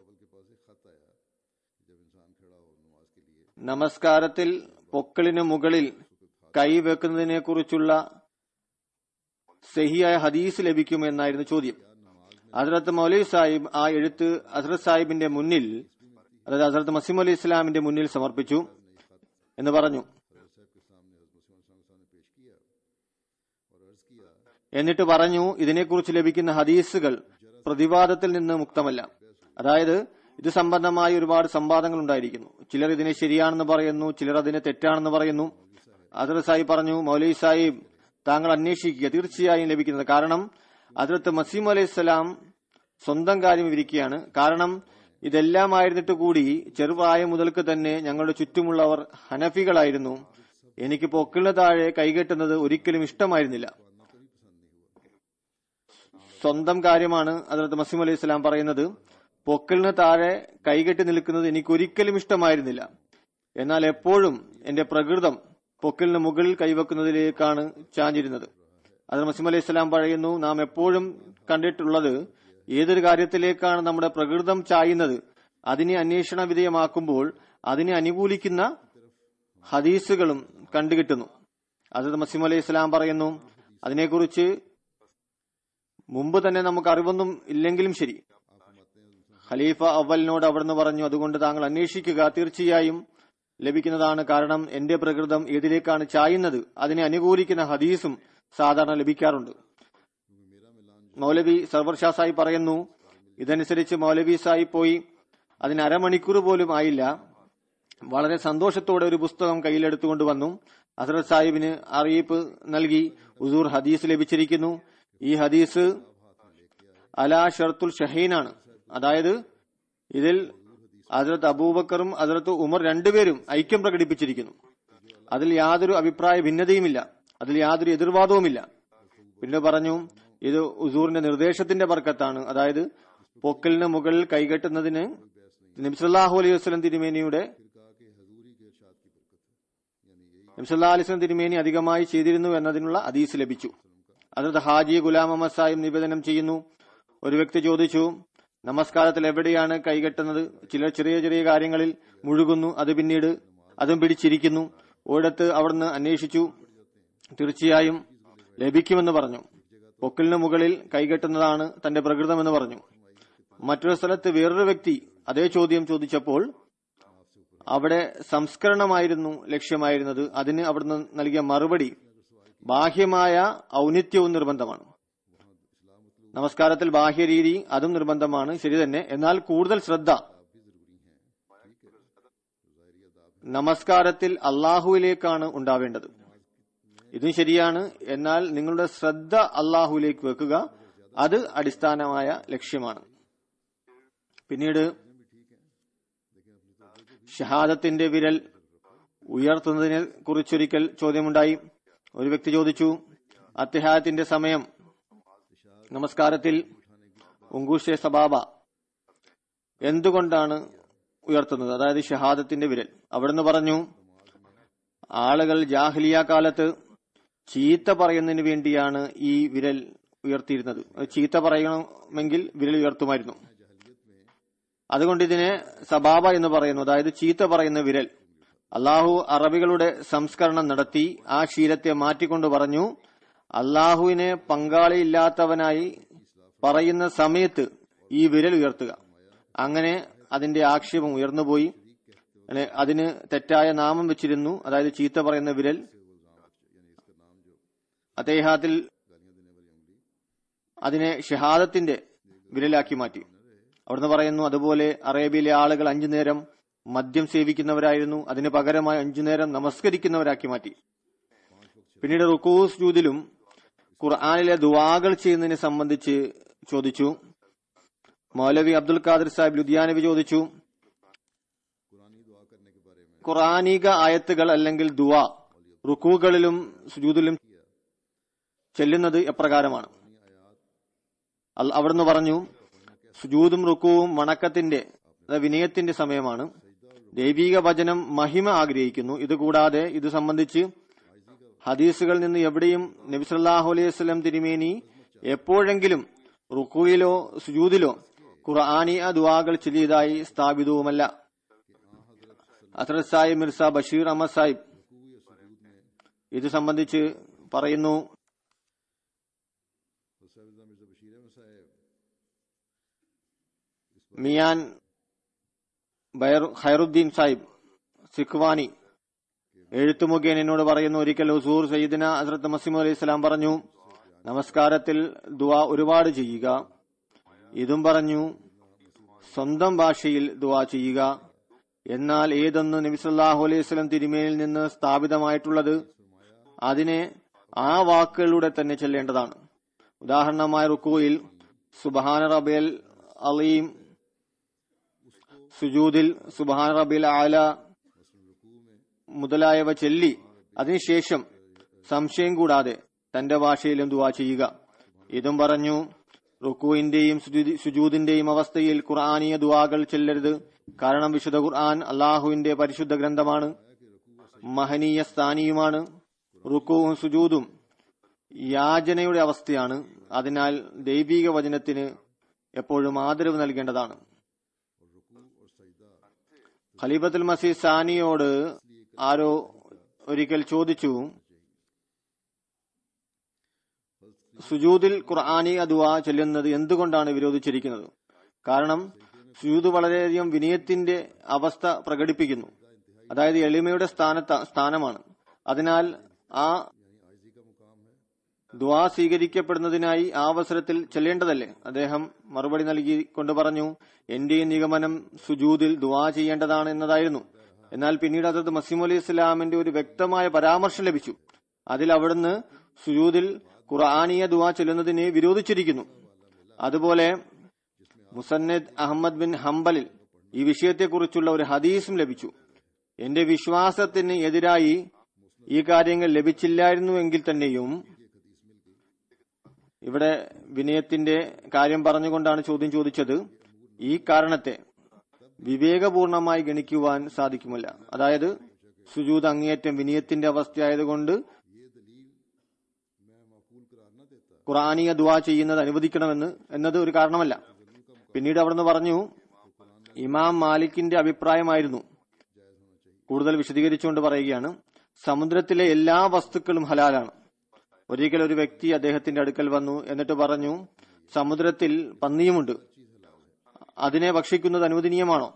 നമസ്കാരത്തിൽ പൊക്കിളിന് മുകളിൽ കൈ വെക്കുന്നതിനെ കുറിച്ചുള്ള സഹിയായ ഹദീസ് ലഭിക്കുമെന്നായിരുന്നു ചോദ്യം ഹസ്രത്ത് മൗലവി സാഹിബ് ആ എഴുത്ത് ഹസ്രത് സാഹിബിന്റെ മുന്നിൽ അതായത് ഹസ്രത്ത് മസീം അലി ഇസ്ലാമിന്റെ മുന്നിൽ സമർപ്പിച്ചു എന്ന് പറഞ്ഞു എന്നിട്ട് പറഞ്ഞു ഇതിനെക്കുറിച്ച് ലഭിക്കുന്ന ഹദീസുകൾ പ്രതിവാദത്തിൽ നിന്ന് മുക്തമല്ല അതായത് ഇത് സംബന്ധമായി ഒരുപാട് സംവാദങ്ങൾ ഉണ്ടായിരിക്കുന്നു ചിലർ ഇതിനെ ശരിയാണെന്ന് പറയുന്നു ചിലർ അതിനെ തെറ്റാണെന്ന് പറയുന്നു അതിർ സാഹിബ് പറഞ്ഞു മൗലവി സാഹിബ് താങ്കൾ അന്വേഷിക്കുക തീർച്ചയായും ലഭിക്കുന്നത് കാരണം അതിർത്ത് മസീം അലൈഹി സ്വലാം സ്വന്തം കാര്യം വിവരിക്കുകയാണ് കാരണം ഇതെല്ലാം ആയിരുന്നിട്ട് കൂടി ചെറുപ്രായം മുതൽക്ക് തന്നെ ഞങ്ങളുടെ ചുറ്റുമുള്ളവർ ഹനഫികളായിരുന്നു എനിക്ക് പൊക്കിളിന് താഴെ കൈകെട്ടുന്നത് ഒരിക്കലും ഇഷ്ടമായിരുന്നില്ല സ്വന്തം കാര്യമാണ് അതിർത്ത് മസീം അലൈഹി സ്വലാം പറയുന്നത് പൊക്കിളിന് താഴെ കൈകെട്ടി നിൽക്കുന്നത് എനിക്ക് ഒരിക്കലും ഇഷ്ടമായിരുന്നില്ല എന്നാൽ എപ്പോഴും എന്റെ പ്രകൃതം പൊക്കിളിന് മുകളിൽ കൈവെക്കുന്നതിലേക്കാണ് ചാഞ്ഞിരുന്നത് അത് മസീം അലൈഹി സ്വലാം പറയുന്നു നാം എപ്പോഴും കണ്ടിട്ടുള്ളത് ഏതൊരു കാര്യത്തിലേക്കാണ് നമ്മുടെ പ്രകൃതം ചായുന്നത് അതിനെ അന്വേഷണ വിധേയമാക്കുമ്പോൾ അതിനെ അനുകൂലിക്കുന്ന ഹദീസുകളും കണ്ടുകിട്ടുന്നു അത് മസീം അലൈഹി സ്വലാം പറയുന്നു അതിനെക്കുറിച്ച് മുമ്പ് തന്നെ നമുക്ക് അറിവൊന്നും ഇല്ലെങ്കിലും ശരി ഖലീഫ അവലിനോട് അവിടുന്ന് പറഞ്ഞു അതുകൊണ്ട് താങ്കൾ അന്വേഷിക്കുക തീർച്ചയായും ലഭിക്കുന്നതാണ് കാരണം എന്റെ പ്രകൃതം ഏതിലേക്കാണ് ചായുന്നത് അതിനെ അനുകൂലിക്കുന്ന ഹദീസും സാധാരണ ലഭിക്കാറുണ്ട് മൗലവി സർവർ ഷാ സാഹിബ് പറയുന്നു ഇതനുസരിച്ച് മൗലവി സാഹിബ് പോയി അതിന് അരമണിക്കൂർ പോലും ആയില്ല വളരെ സന്തോഷത്തോടെ ഒരു പുസ്തകം കയ്യിലെടുത്തുകൊണ്ട് വന്നു ഹസരത് സാഹിബിന് അറിയിപ്പ് നൽകി ഉസൂർ ഹദീസ് ലഭിച്ചിരിക്കുന്നു ഈ ഹദീസ് അലാ ഷർത്തുൽ ഷഹീനാണ് അതായത് ഇതിൽ ഹസരത്ത് അബൂബക്കറും ഹസരത്ത് ഉമർ രണ്ടുപേരും ഐക്യം പ്രകടിപ്പിച്ചിരിക്കുന്നു അതിൽ യാതൊരു അഭിപ്രായ ഭിന്നതയുമില്ല അതിൽ യാതൊരു എതിർവാദവുമില്ല പിന്നെ പറഞ്ഞു ഇത് ഉസൂറിന്റെ നിർദ്ദേശത്തിന്റെ ബർക്കത്താണ് അതായത് പൊക്കലിന് മുകളിൽ കൈകെട്ടുന്നതിന് നബ്സല്ലാഹു അലൈഹി വസ്ലം തിരുമേനിയുടെ നബ്സല്ലാ അലിസ്ലം തിരുമേനി അധികമായി ചെയ്തിരുന്നു എന്നതിനുള്ള ഹദീസ് ലഭിച്ചു അതത് ഹാജി ഗുലാം അഹമ്മദ് സാഹിബ് നിവേദനം ചെയ്യുന്നു ഒരു വ്യക്തി ചോദിച്ചു നമസ്കാരത്തിൽ എവിടെയാണ് കൈകെട്ടുന്നത് ചില ചെറിയ ചെറിയ കാര്യങ്ങളിൽ മുഴുകുന്നു അത് പിന്നീട് അതും പിടിച്ചിരിക്കുന്നു ഒരിടത്ത് അവിടുന്ന് അന്വേഷിച്ചു തീർച്ചയായും ലഭിക്കുമെന്ന് പറഞ്ഞു പൊക്കിലിന് മുകളിൽ കൈകെട്ടുന്നതാണ് തന്റെ പ്രകൃതമെന്ന് പറഞ്ഞു മറ്റൊരു സ്ഥലത്ത് വേറൊരു വ്യക്തി അതേ ചോദ്യം ചോദിച്ചപ്പോൾ അവിടെ സംസ്കരണമായിരുന്നു ലക്ഷ്യമായിരുന്നത് അതിന് അവിടുന്ന് നൽകിയ മറുപടി ബാഹ്യമായ ഔന്നിത്യവും നിർബന്ധമാണ് നമസ്കാരത്തിൽ ബാഹ്യരീതി അതും നിർബന്ധമാണ് ശരി തന്നെ എന്നാൽ കൂടുതൽ ശ്രദ്ധ നമസ്കാരത്തിൽ അള്ളാഹുവിലേക്കാണ് ഉണ്ടാവേണ്ടത് ഇതും ശരിയാണ് എന്നാൽ നിങ്ങളുടെ ശ്രദ്ധ അള്ളാഹുവിലേക്ക് വെക്കുക അത് അടിസ്ഥാനമായ ലക്ഷ്യമാണ് പിന്നീട് ഷഹാദത്തിന്റെ വിരൽ ഉയർത്തുന്നതിനെ കുറിച്ചൊരിക്കൽ ചോദ്യമുണ്ടായി ഒരു വ്യക്തി ചോദിച്ചു അത്യഹായത്തിന്റെ സമയം നമസ്കാരത്തിൽ ഉങ്കൂഷെ സബാബ എന്തുകൊണ്ടാണ് ഉയർത്തുന്നത് അതായത് ഷഹാദത്തിന്റെ വിരൽ അവിടുന്ന് പറഞ്ഞു ആളുകൾ ജാഹ്ലിയ കാലത്ത് ചീത്ത പറയുന്നതിന് വേണ്ടിയാണ് ഈ വിരൽ ഉയർത്തിയിരുന്നത് അത് ചീത്ത പറയണമെങ്കിൽ വിരൽ ഉയർത്തുമായിരുന്നു അതുകൊണ്ട് ഇതിനെ സബാബ എന്ന് പറയുന്നു അതായത് ചീത്ത പറയുന്ന വിരൽ അള്ളാഹു അറബികളുടെ സംസ്കരണം നടത്തി ആ ശീലത്തെ മാറ്റിക്കൊണ്ട് പറഞ്ഞു അള്ളാഹുവിനെ പങ്കാളിയില്ലാത്തവനായി പറയുന്ന സമയത്ത് ഈ വിരൽ ഉയർത്തുക അങ്ങനെ അതിന്റെ ആക്ഷേപം ഉയർന്നുപോയി അങ്ങനെ അതിന് തെറ്റായ നാമം വെച്ചിരുന്നു അതായത് ചീത്ത പറയുന്ന വിരൽ അദ്ദേഹത്തിൽ അതിനെ ഷഹാദത്തിന്റെ വിരലാക്കി മാറ്റി അവിടുന്ന് പറയുന്നു അതുപോലെ അറേബ്യയിലെ ആളുകൾ അഞ്ചു നേരം മദ്യം സേവിക്കുന്നവരായിരുന്നു അതിന് പകരമായി അഞ്ചു നേരം നമസ്കരിക്കുന്നവരാക്കി മാറ്റി പിന്നീട് റുക്കൂസ് ജൂതിലും ഖുർആാനിലെ ദുവാകൾ ചെയ്യുന്നതിനെ സംബന്ധിച്ച് ചോദിച്ചു മൗലവി അബ്ദുൽ ഖാദിർ സാഹിബ് ലുധിയാനവി ചോദിച്ചു ഖുറാനിക ആയത്തുകൾ അല്ലെങ്കിൽ ദുവ റുക്കൂകളിലും സുജൂദിലും ചെല്ലുന്നത് എപ്രകാരമാണ് അൽ- അവിടുന്ന് പറഞ്ഞു സുജൂദും റുക്കുവും വണക്കത്തിന്റെ അതായത് വിനയത്തിന്റെ സമയമാണ് ദൈവിക വചനം മഹിമ ആഗ്രഹിക്കുന്നു ഇതുകൂടാതെ ഇത് സംബന്ധിച്ച് ഹദീസുകളിൽ നിന്ന് എവിടെയും നബിസല്ലാഹു അലൈഹി വസല്ലം തിരുമേനി എപ്പോഴെങ്കിലും റുക്കുയിലോ സുജൂദിലോ ഖുർആാനിയ ദുവാകൾ ചൊല്ലിയതായി സ്ഥാപിതവുമല്ല അസറത് സാഹിബ് മിർസ ബഷീർ അഹമ്മദ് സാഹിബ് ഇത് സംബന്ധിച്ച് പറയുന്നു മിയാൻ ബൈർ- ഖൈറുദ്ദീൻ സാഹിബ് സിഖ്വാനി എഴുത്തു മുഖേന എന്നോട് പറയുന്നു ഒരിക്കൽ ഹുസൂർ സയ്യിദിന ഹസ്രത്ത് മസീമു അലൈഹി സ്വലാം പറഞ്ഞു നമസ്കാരത്തിൽ ദുആ ഒരുപാട് ചെയ്യുക ഇതും പറഞ്ഞു സ്വന്തം ഭാഷയിൽ ദുആ ചെയ്യുക എന്നാൽ ഏതൊന്ന് നബി സല്ലല്ലാഹു അലൈഹി വസല്ലം തിരുമേനിൽ നിന്ന് സ്ഥാപിതമായിട്ടുള്ളത് അതിനെ ആ വാക്കുകളിലൂടെ തന്നെ ചെല്ലേണ്ടതാണ് ഉദാഹരണമായ റുക്കുയിൽ സുബഹാന റബിയൽ അലീം സുജൂദിൽ സുബഹാന റബിൽ ആല മുതലായവ ചൊല്ലി അതിനുശേഷം സംശയം കൂടാതെ തന്റെ ഭാഷയിലും ദുവാ ചെയ്യുക ഇതും പറഞ്ഞു റുക്കുവിന്റെയും സുജൂദി- സുജൂദിന്റെയും അവസ്ഥയിൽ ഖുർആാനീയ ദുവാകൾ ചെല്ലരുത് കാരണം വിശുദ്ധ ഖുർആൻ അള്ളാഹുവിന്റെ പരിശുദ്ധ ഗ്രന്ഥമാണ് മഹനീയ സ്ഥാനിയുമാണ് റുക്കുവും സുജൂദും യാചനയുടെ അവസ്ഥയാണ് അതിനാൽ ദൈവിക വചനത്തിന് എപ്പോഴും ആദരവ് നൽകേണ്ടതാണ് ഖലീഫത്തുൽ മസീദ് സാനിയോട് ആരോ ഒരിക്കൽ ചോദിച്ചു സുജൂദിൽ ഖുർആാനി ദുആ ചെല്ലുന്നത് എന്തുകൊണ്ടാണ് വിരോധിച്ചിരിക്കുന്നത് കാരണം സുജൂദ് വളരെയധികം വിനയത്തിന്റെ അവസ്ഥ പ്രകടിപ്പിക്കുന്നു അതായത് എളിമയുടെ സ്ഥാനത്ത സ്ഥാനമാണ് അതിനാൽ ആ ദുആ സ്വീകരിക്കപ്പെടുന്നതിനായി ആ അവസരത്തിൽ ചെല്ലേണ്ടതല്ലേ അദ്ദേഹം മറുപടി നൽകി കൊണ്ട് പറഞ്ഞു എന്റെ നിഗമനം സുജൂദിൽ ദുആ ചെയ്യേണ്ടതാണ് എന്നതായിരുന്നു എന്നാൽ പിന്നീട് അതത് മസീം അലി ഇസ്ലാമിന്റെ ഒരു വ്യക്തമായ പരാമർശം ലഭിച്ചു അതിൽ അവിടുന്ന് സുജൂദിൽ ഖുർആാനീയ ദുആ ചെല്ലുന്നതിനെ വിരോധിച്ചിരിക്കുന്നു അതുപോലെ മുസന്നദ് അഹമ്മദ് ബിൻ ഹംബലിൽ ഈ വിഷയത്തെക്കുറിച്ചുള്ള ഒരു ഹദീസും ലഭിച്ചു എന്റെ വിശ്വാസത്തിന് എതിരായി ഈ കാര്യങ്ങൾ ലഭിച്ചില്ലായിരുന്നുവെങ്കിൽ തന്നെയും ഇവിടെ വിനയത്തിന്റെ കാര്യം പറഞ്ഞുകൊണ്ടാണ് ചോദ്യം ചോദിച്ചത് ഈ കാരണത്തെ വിവേകപൂർണമായി ഗണിക്കുവാൻ സാധിക്കുമല്ല അതായത് സുജൂത് അങ്ങേയറ്റം വിനയത്തിന്റെ അവസ്ഥയായതുകൊണ്ട് ഖുറാനിയ ദുവാ ചെയ്യുന്നത് അനുവദിക്കണമെന്ന് എന്നത് ഒരു കാരണമല്ല പിന്നീട് അവിടുന്ന് പറഞ്ഞു ഇമാം മാലിക്കിന്റെ അഭിപ്രായമായിരുന്നു കൂടുതൽ വിശദീകരിച്ചുകൊണ്ട് പറയുകയാണ് സമുദ്രത്തിലെ എല്ലാ വസ്തുക്കളും ഹലാലാണ് ഒരിക്കൽ ഒരു വ്യക്തി അദ്ദേഹത്തിന്റെ അടുക്കൽ വന്നു എന്നിട്ട് പറഞ്ഞു സമുദ്രത്തിൽ പന്നിയുമുണ്ട് അതിനെ ഭക്ഷിക്കുന്നത് അനുവദനീയമാണോ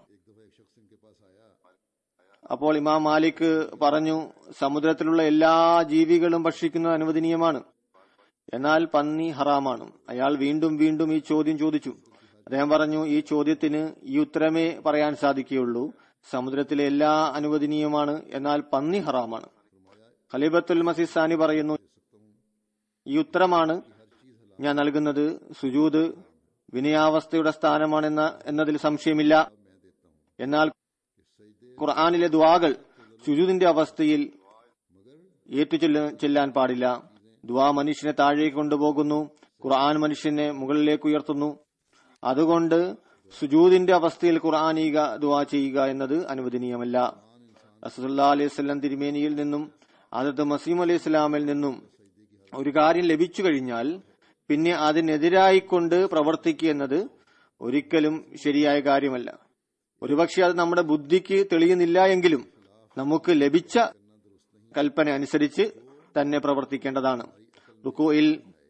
അപ്പോൾ ഇമാം മാലിക് പറഞ്ഞു സമുദ്രത്തിലുള്ള എല്ലാ ജീവികളും ഭക്ഷിക്കുന്നത് അനുവദനീയമാണ് എന്നാൽ പന്നി ഹറാമാണ് അയാൾ വീണ്ടും വീണ്ടും ഈ ചോദ്യം ചോദിച്ചു അദ്ദേഹം പറഞ്ഞു ഈ ചോദ്യത്തിന് ഈ ഉത്തരമേ പറയാൻ സാധിക്കുകയുള്ളൂ സമുദ്രത്തിലെ എല്ലാ അനുവദനീയമാണ് എന്നാൽ പന്നി ഹറാമാണ് ഖലീബത്തുൽ മസിസാനി പറയുന്നു ഈ ഉത്തരമാണ് ഞാൻ നൽകുന്നത് സുജൂദ് വിനയാവസ്ഥയുടെ സ്ഥാനമാണെന്ന എന്നതിൽ സംശയമില്ല എന്നാൽ ഖുർആാനിലെ ദ്വാകൾ സുജൂദിന്റെ അവസ്ഥയിൽ ഏറ്റു ചെല്ല- ചെല്ലാൻ പാടില്ല ദ്വാ മനുഷ്യനെ താഴേക്ക് കൊണ്ടുപോകുന്നു ഖുർആൻ മനുഷ്യനെ മുകളിലേക്ക് ഉയർത്തുന്നു അതുകൊണ്ട് സുജൂദിന്റെ അവസ്ഥയിൽ ഖുർആാനീക ദുവാ ചെയ്യുക എന്നത് അനുവദനീയമല്ല റസൂലുള്ളാഹി അലൈഹി വസല്ലം തിരുമേനിയിൽ നിന്നും അതത് മസീം അലൈഹി ഇസ്ലാമിൽ നിന്നും ഒരു കാര്യം ലഭിച്ചു കഴിഞ്ഞാൽ പിന്നെ അതിനെതിരായിക്കൊണ്ട് പ്രവർത്തിക്കുക എന്നത് ഒരിക്കലും ശരിയായ കാര്യമല്ല ഒരുപക്ഷെ അത് നമ്മുടെ ബുദ്ധിക്ക് തെളിയുന്നില്ല എങ്കിലും നമുക്ക് ലഭിച്ച കൽപ്പന അനുസരിച്ച് തന്നെ പ്രവർത്തിക്കേണ്ടതാണ് റുക്കുയിൽ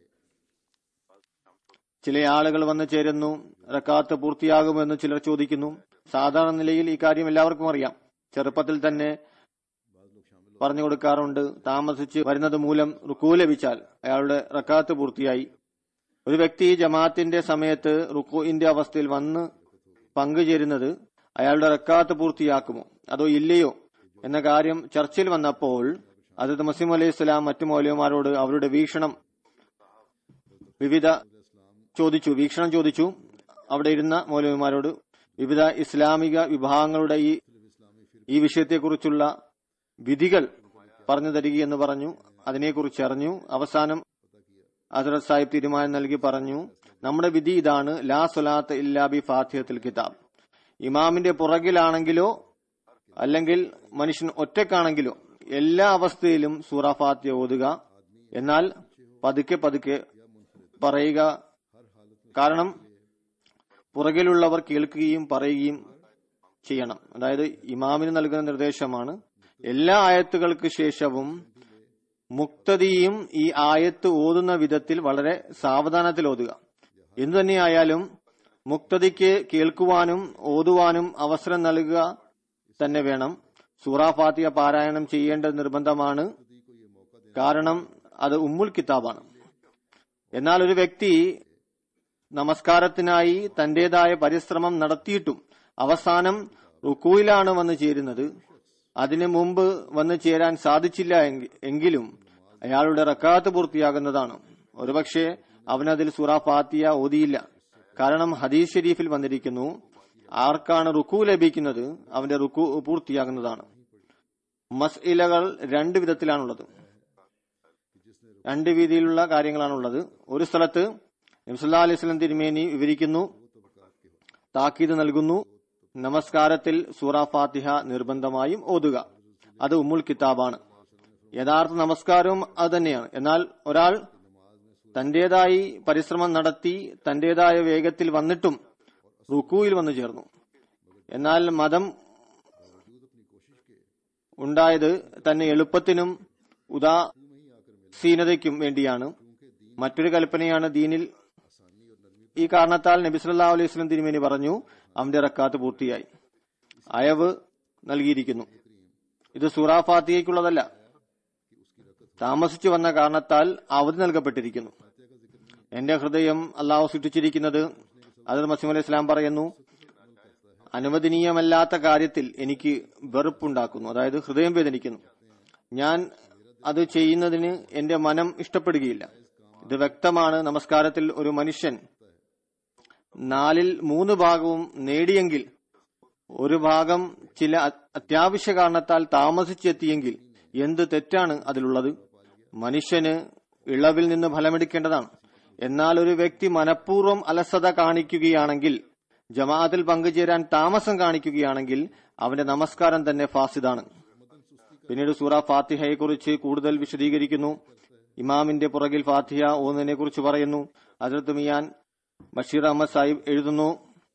ചില ആളുകൾ വന്നു ചേരുന്നു റക്കാത്ത് പൂർത്തിയാകുമെന്ന് ചിലർ ചോദിക്കുന്നു സാധാരണ നിലയിൽ ഈ കാര്യം എല്ലാവർക്കും അറിയാം ചെറുപ്പത്തിൽ തന്നെ പറഞ്ഞു കൊടുക്കാറുണ്ട് താമസിച്ച് വരുന്നത് മൂലം റുക്കു ലഭിച്ചാൽ അയാളുടെ റക്കാത്ത് പൂർത്തിയായി ഒരു വ്യക്തി ജമാഅത്തിന്റെ സമയത്ത് റുക്കുവിന്റെ അവസ്ഥയിൽ വന്ന് പങ്കുചേരുന്നത് അയാളുടെ റക്കാത്ത് പൂർത്തിയാക്കുമോ അതോ ഇല്ലയോ എന്ന കാര്യം ചർച്ചയിൽ വന്നപ്പോൾ അതത് മസീം അലൈഹി സ്വലാം മറ്റു മൗലവിമാരോട് അവരുടെ വീക്ഷണം വിവിധ ചോദിച്ചു വീക്ഷണം ചോദിച്ചു അവിടെ ഇരുന്ന മൗലവിമാരോട് വിവിധ ഇസ്ലാമിക വിഭാഗങ്ങളുടെ ഈ ഈ വിഷയത്തെക്കുറിച്ചുള്ള വിധികൾ പറഞ്ഞു തരികയെന്ന് പറഞ്ഞു അതിനെക്കുറിച്ച് അറിഞ്ഞു അവസാനം ഹസരത് സാഹിബ് തീരുമാനം നൽകി പറഞ്ഞു നമ്മുടെ വിധി ഇതാണ് ലാ സ്വലാത്ത് ഇല്ലാ ബി ഫാത്തിഹത്തിൽ കിതാബ് ഇമാമിന്റെ പുറകിലാണെങ്കിലോ അല്ലെങ്കിൽ മനുഷ്യൻ ഒറ്റക്കാണെങ്കിലോ എല്ലാ അവസ്ഥയിലും സൂറ ഫാത്തിഹ ഓതുക എന്നാൽ പതുക്കെ പതുക്കെ പറയുക കാരണം പുറകിലുള്ളവർ കേൾക്കുകയും പറയുകയും ചെയ്യണം അതായത് ഇമാമിന് നൽകുന്ന നിർദ്ദേശമാണ് എല്ലാ ആയത്തുകൾക്ക് ശേഷവും മുക്തതിയും ഈ ആയത്ത് ഓതുന്ന വിധത്തിൽ വളരെ സാവധാനത്തിൽ ഓതുക എന്തു തന്നെയായാലും മുക്തതിക്ക് കേൾക്കുവാനും ഓതുവാനും അവസരം നൽകുക തന്നെ വേണം സൂറ ഫാത്തിഹ പാരായണം ചെയ്യേണ്ടത് നിർബന്ധമാണ് കാരണം അത് ഉമ്മുൽ കിതാബാണ് എന്നാൽ ഒരു വ്യക്തി നമസ്കാരത്തിനായി തന്റേതായ പരിശ്രമം നടത്തിയിട്ടും അവസാനം റുക്കുയിലാണ് വന്നു ചേരുന്നത് അതിനു മുമ്പ് വന്നു ചേരാൻ സാധിച്ചില്ല എങ്കി- എങ്കിലും അയാളുടെ റക്കാത്ത് പൂർത്തിയാകുന്നതാണ് ഒരുപക്ഷെ അവനതിൽ സൂറ ഫാത്തിയ ഓതിയില്ല കാരണം ഹദീസ് ഷരീഫിൽ വന്നിരിക്കുന്നു ആർക്കാണ് റുക്കു ലഭിക്കുന്നത് അവന്റെ റുക്കു പൂർത്തിയാകുന്നതാണ് മസ്ഇലകൾ രണ്ട് വിധത്തിലാണുള്ളത് രണ്ട് രീതിയിലുള്ള കാര്യങ്ങളാണുള്ളത് ഒരു സ്ഥലത്ത് നബ്സല്ലാ അലൈഹി സ്വലം തിരുമേനി വിവരിക്കുന്നു താക്കീത് നൽകുന്നു നമസ്കാരത്തിൽ സൂറ ഫാത്തിഹ നിർബന്ധമായും ഓതുക അത് ഉമ്മുൽ കിതാബാണ് യഥാർത്ഥ നമസ്കാരവും അത് തന്നെയാണ് എന്നാൽ ഒരാൾ തന്റേതായി പരിശ്രമം നടത്തി തന്റേതായ വേഗത്തിൽ വന്നിട്ടും റുക്കുയിൽ വന്നു ചേർന്നു എന്നാൽ മതം ഉണ്ടായത് തന്നെ എളുപ്പത്തിനും ഉദാസീനതയ്ക്കും വേണ്ടിയാണ് മറ്റൊരു കൽപ്പനയാണ് ദീനിൽ ഈ കാരണത്താൽ നബി സല്ലല്ലാഹു അലൈഹി വസല്ലം തിരുമേനി പറഞ്ഞു അവന്റെ റക്കാത്ത് പൂർത്തിയായി അയവ് നൽകിയിരിക്കുന്നു ഇത് സൂറാ ഫാത്തിഹയ്ക്കുള്ളതല്ല താമസിച്ചു വന്ന കാരണത്താൽ അവധി നൽകപ്പെട്ടിരിക്കുന്നു എന്റെ ഹൃദയം അള്ളാഹു സൃഷ്ടിച്ചിരിക്കുന്നത് അത് മസീം അലൈഹി ഇസ്ലാം പറയുന്നു അനുവദനീയമല്ലാത്ത കാര്യത്തിൽ എനിക്ക് വെറുപ്പുണ്ടാക്കുന്നു അതായത് ഹൃദയം വേദനിക്കുന്നു ഞാൻ അത് ചെയ്യുന്നതിന് എന്റെ മനം ഇഷ്ടപ്പെടുകയില്ല ഇത് വ്യക്തമാണ് നമസ്കാരത്തിൽ ഒരു മനുഷ്യൻ നാലിൽ മൂന്ന് ഭാഗവും നേടിയെങ്കിൽ ഒരു ഭാഗം ചില അ- അത്യാവശ്യ കാരണത്താൽ താമസിച്ചെത്തിയെങ്കിൽ എന്ത് തെറ്റാണ് അതിലുള്ളത് മനുഷ്യന് ഇളവിൽ നിന്ന് ഫലമെടുക്കേണ്ടതാണ് എന്നാൽ ഒരു വ്യക്തി മനഃപൂർവ്വം അലസത കാണിക്കുകയാണെങ്കിൽ ജമാഅത്തിൽ പങ്കുചേരാൻ താമസം കാണിക്കുകയാണെങ്കിൽ അവന്റെ നമസ്കാരം തന്നെ ഫാസിദാണ് പിന്നീട് സൂറ ഫാത്തിഹയെ കുറിച്ച് കൂടുതൽ വിശദീകരിക്കുന്നു ഇമാമിന്റെ പുറകിൽ ഫാത്തിഹ ഓന്നതിനെ കുറിച്ച് പറയുന്നു അതിർത്ത് മിയാൻ ബഷീർ അഹമ്മദ് സാഹിബ് എഴുതുന്നു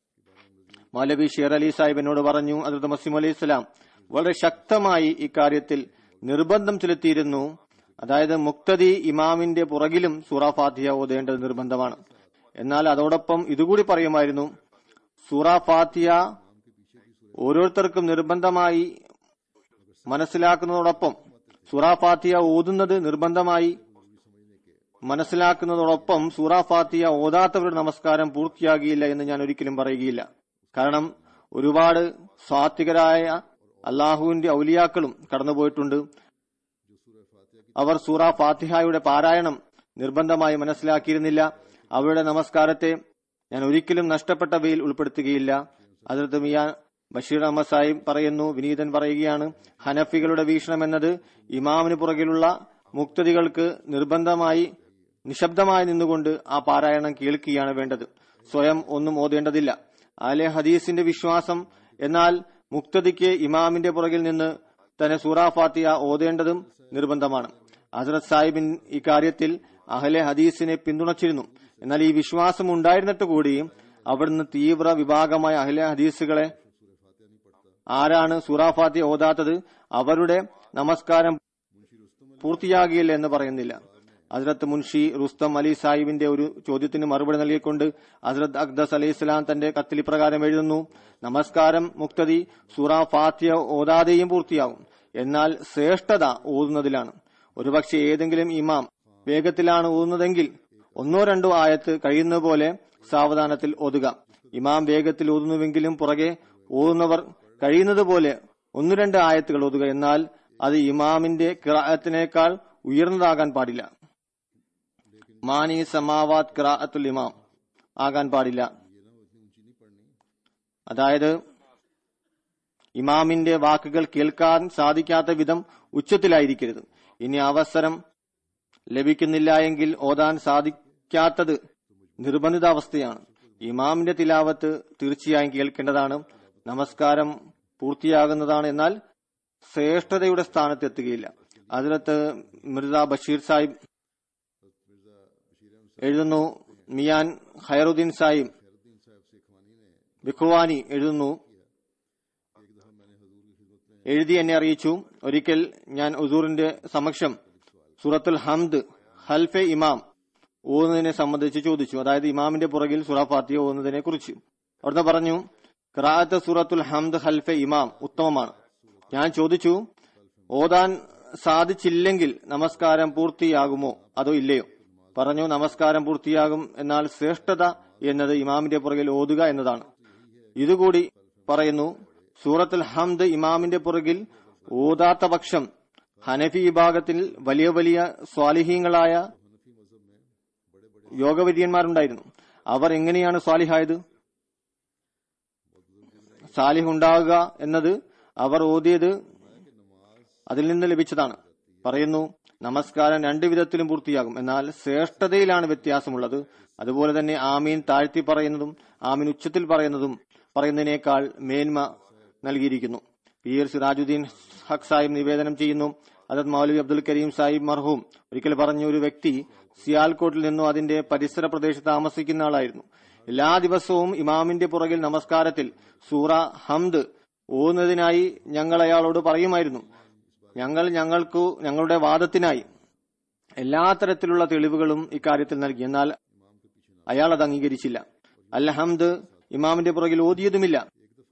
മൗലവി ഷേർ അലി സാഹിബ് എന്നോട് പറഞ്ഞു അതിർത്ത് മസീം അലി ഇസ്ലാം വളരെ ശക്തമായി ഇക്കാര്യത്തിൽ നിർബന്ധം ചെലുത്തിയിരുന്നു അതായത് മുക്തദി ഇമാമിന്റെ പുറകിലും സൂറ ഫാത്തിഹ ഓതേണ്ടത് നിർബന്ധമാണ് എന്നാൽ അതോടൊപ്പം ഇതുകൂടി പറയുമായിരുന്നു സൂറ ഫാത്തിഹ ഓരോരുത്തർക്കും നിർബന്ധമായി മനസ്സിലാക്കുന്നതോടൊപ്പം സൂറ ഫാത്തിഹ ഓതുന്നത് നിർബന്ധമായി മനസ്സിലാക്കുന്നതോടൊപ്പം സൂറ ഫാത്തിഹ ഓതാത്തവരുടെ നമസ്കാരം പൂർത്തിയാകിയില്ല എന്ന് ഞാൻ ഒരിക്കലും പറയുകയില്ല കാരണം ഒരുപാട് സ്വാത്വികരായ അള്ളാഹുവിന്റെ ഔലിയാക്കളും കടന്നുപോയിട്ടുണ്ട് അവർ സൂറ ഫാത്തിഹയുടെ പാരായണം നിർബന്ധമായി മനസ്സിലാക്കിയിരുന്നില്ല അവരുടെ നമസ്കാരത്തെ ഞാൻ ഒരിക്കലും നഷ്ടപ്പെട്ടവയിൽ ഉൾപ്പെടുത്തുകയില്ല അതിർത്ത് മിയാൻ ബഷീർ അഹമ്മദ് സാഹിബ് പറയുന്നു വിനീതൻ പറയുകയാണ് ഹനഫികളുടെ വീക്ഷണം എന്നത് ഇമാമിന് പുറകിലുള്ള മുക്തതികൾക്ക് നിർബന്ധമായി നിശബ്ദമായി നിന്നുകൊണ്ട് ആ പാരായണം കേൾക്കുകയാണ് വേണ്ടത് സ്വയം ഒന്നും ഓതേണ്ടതില്ല അലെ ഹദീസിന്റെ വിശ്വാസം എന്നാൽ മുക്തതിക്ക് ഇമാമിന്റെ പുറകിൽ നിന്ന് തന്നെ സൂറ ഫാത്തിഹ ഓതേണ്ടതും നിർബന്ധമാണ് ഹസരത് സാഹിബിൻ ഇക്കാര്യത്തിൽ അഹലെ ഹദീസിനെ പിന്തുണച്ചിരുന്നു എന്നാൽ ഈ വിശ്വാസം ഉണ്ടായിരുന്നിട്ട് കൂടി അവിടുന്ന് തീവ്ര വിഭാഗമായ അഹലെ ഹദീസുകളെ ആരാണ് സൂറ ഫാത്തിഹ ഓതാത്തത് അവരുടെ നമസ്കാരം പൂർത്തിയാകില്ല എന്ന് പറയുന്നില്ല ഹസ്രത്ത് മുൻഷി റുസ്തം അലി സാഹിബിന്റെ ഒരു ചോദ്യത്തിന് മറുപടി നൽകിക്കൊണ്ട് ഹസ്രത്ത് അഖ്ദസ് അലി ഇസ്ലാം തന്റെ കത്തിൽ ഇപ്രകാരം എഴുതുന്നു നമസ്കാരം മുക്തതി സൂറ ഫാത്തിയ ഓതാതെയും പൂർത്തിയാകും എന്നാൽ ശ്രേഷ്ഠത ഓതുന്നതിലാണ് ഒരുപക്ഷെ ഏതെങ്കിലും ഇമാം വേഗത്തിലാണ് ഓതുന്നതെങ്കിൽ ഒന്നോ രണ്ടോ ആയത്ത് കഴിയുന്ന പോലെ സാവധാനത്തിൽ ഓതുക ഇമാം വേഗത്തിൽ ഓതുന്നുവെങ്കിലും പുറകെ ഓതുന്നവർ കഴിയുന്നത് പോലെ ഒന്നു രണ്ട് ആയത്തുകൾ ഓതുക എന്നാൽ അത് ഇമാമിന്റെ കിറാഅത്തിനേക്കാൾ ഉയർന്നതാകാൻ പാടില്ല മാനി സമാവാത് കിറാഅത്തുൽ ഇമാം ആകാൻ പാടില്ല അതായത് ഇമാമിന്റെ വാക്കുകൾ കേൾക്കാൻ സാധിക്കാത്ത വിധം ഉച്ചത്തിലായിരിക്കരുത് ഇനി അവസരം ലഭിക്കുന്നില്ല എങ്കിൽ ഓതാൻ സാധിക്കാത്തത് നിർബന്ധിതാവസ്ഥയാണ് ഇമാമിന്റെ തിലാവത്ത് തീർച്ചയായും കേൾക്കേണ്ടതാണ് നമസ്കാരം പൂർത്തിയാകുന്നതാണ് എന്നാൽ ശ്രേഷ്ഠതയുടെ സ്ഥാനത്ത് എത്തുകയില്ല അതിലത്ത് മിർസ ബഷീർ സാഹിബ് എഴുതുന്നു മിയാൻ ഖൈറുദ്ദീൻ സാഹിബ് ബിഖുവാനി എഴുതുന്നു എഴുതി എന്നെ അറിയിച്ചു ഒരിക്കൽ ഞാൻ ഉസൂറിന്റെ സമക്ഷം സൂറത്തുൽ ഹംദ് ഹൽഫെ ഇമാം ഓതുന്നതിനെ സംബന്ധിച്ച് ചോദിച്ചു അതായത് ഇമാമിന്റെ പുറകിൽ സുറ ഫാത്തിഹ ഓതുന്നതിനെ കുറിച്ച് അവിടുന്ന് പറഞ്ഞു ഖറാഅത്ത് സൂറത്തുൽ ഹംദ് ഹൽഫെ ഇമാം ഉത്തമമാണ് ഞാൻ ചോദിച്ചു ഓതാൻ സാധിച്ചില്ലെങ്കിൽ നമസ്കാരം പൂർത്തിയാകുമോ അതോ ഇല്ലയോ പറഞ്ഞു നമസ്കാരം പൂർത്തിയാകും എന്നാൽ ശ്രേഷ്ഠത എന്നത് ഇമാമിന്റെ പുറകിൽ ഓതുക എന്നതാണ് ഇതുകൂടി പറയുന്നു സൂറത്തുൽ ഹംദ് ഇമാമിന്റെ പുറകിൽ ഓതാത്ത പക്ഷം ഹനഫി വിഭാഗത്തിൽ വലിയ വലിയ സ്വാലിഹീങ്ങളായ യോഗവര്യന്മാരുണ്ടായിരുന്നു അവർ എങ്ങനെയാണ് സ്വാലിഹായത് സാലിഹ് ഉണ്ടാവുക എന്നത് അവർ ഓതിയത് അതിൽ നിന്ന് ലഭിച്ചതാണ് പറയുന്നു നമസ്കാരം രണ്ടു വിധത്തിലും പൂർത്തിയാകും എന്നാൽ ശ്രേഷ്ഠതയിലാണ് വ്യത്യാസമുള്ളത് അതുപോലെ തന്നെ ആമീൻ താഴ്ത്തി പറയുന്നതും ആമീൻ ഉച്ചത്തിൽ പറയുന്നതും പറയുന്നതിനേക്കാൾ മേന്മ നൽകിയിരിക്കുന്നു പി എർ സിറാജുദ്ദീൻ ഹക് സാഹിബ് നിവേദനം ചെയ്യുന്നു അതത് മൗലവി അബ്ദുൽ കരീം സാഹിബ് മർഹൂം ഒരിക്കൽ പറഞ്ഞ ഒരു വ്യക്തി സിയാൽകോട്ടിൽ നിന്നും അതിന്റെ പരിസര പ്രദേശത്ത് താമസിക്കുന്ന ആളായിരുന്നു എല്ലാ ദിവസവും ഇമാമിന്റെ പുറകിൽ നമസ്കാരത്തിൽ സൂറ ഹംദ് ഓതുന്നതിനായി ഞങ്ങൾ അയാളോട് പറയുമായിരുന്നു ഞങ്ങൾ ഞങ്ങൾക്ക് ഞങ്ങളുടെ വാദത്തിനായി എല്ലാ തരത്തിലുള്ള തെളിവുകളും ഇക്കാര്യത്തിൽ നൽകി എന്നാൽ അയാൾ അത് അംഗീകരിച്ചില്ല അൽഹംദ് ഇമാമിന്റെ പുറകിൽ ഓതിയതുമില്ല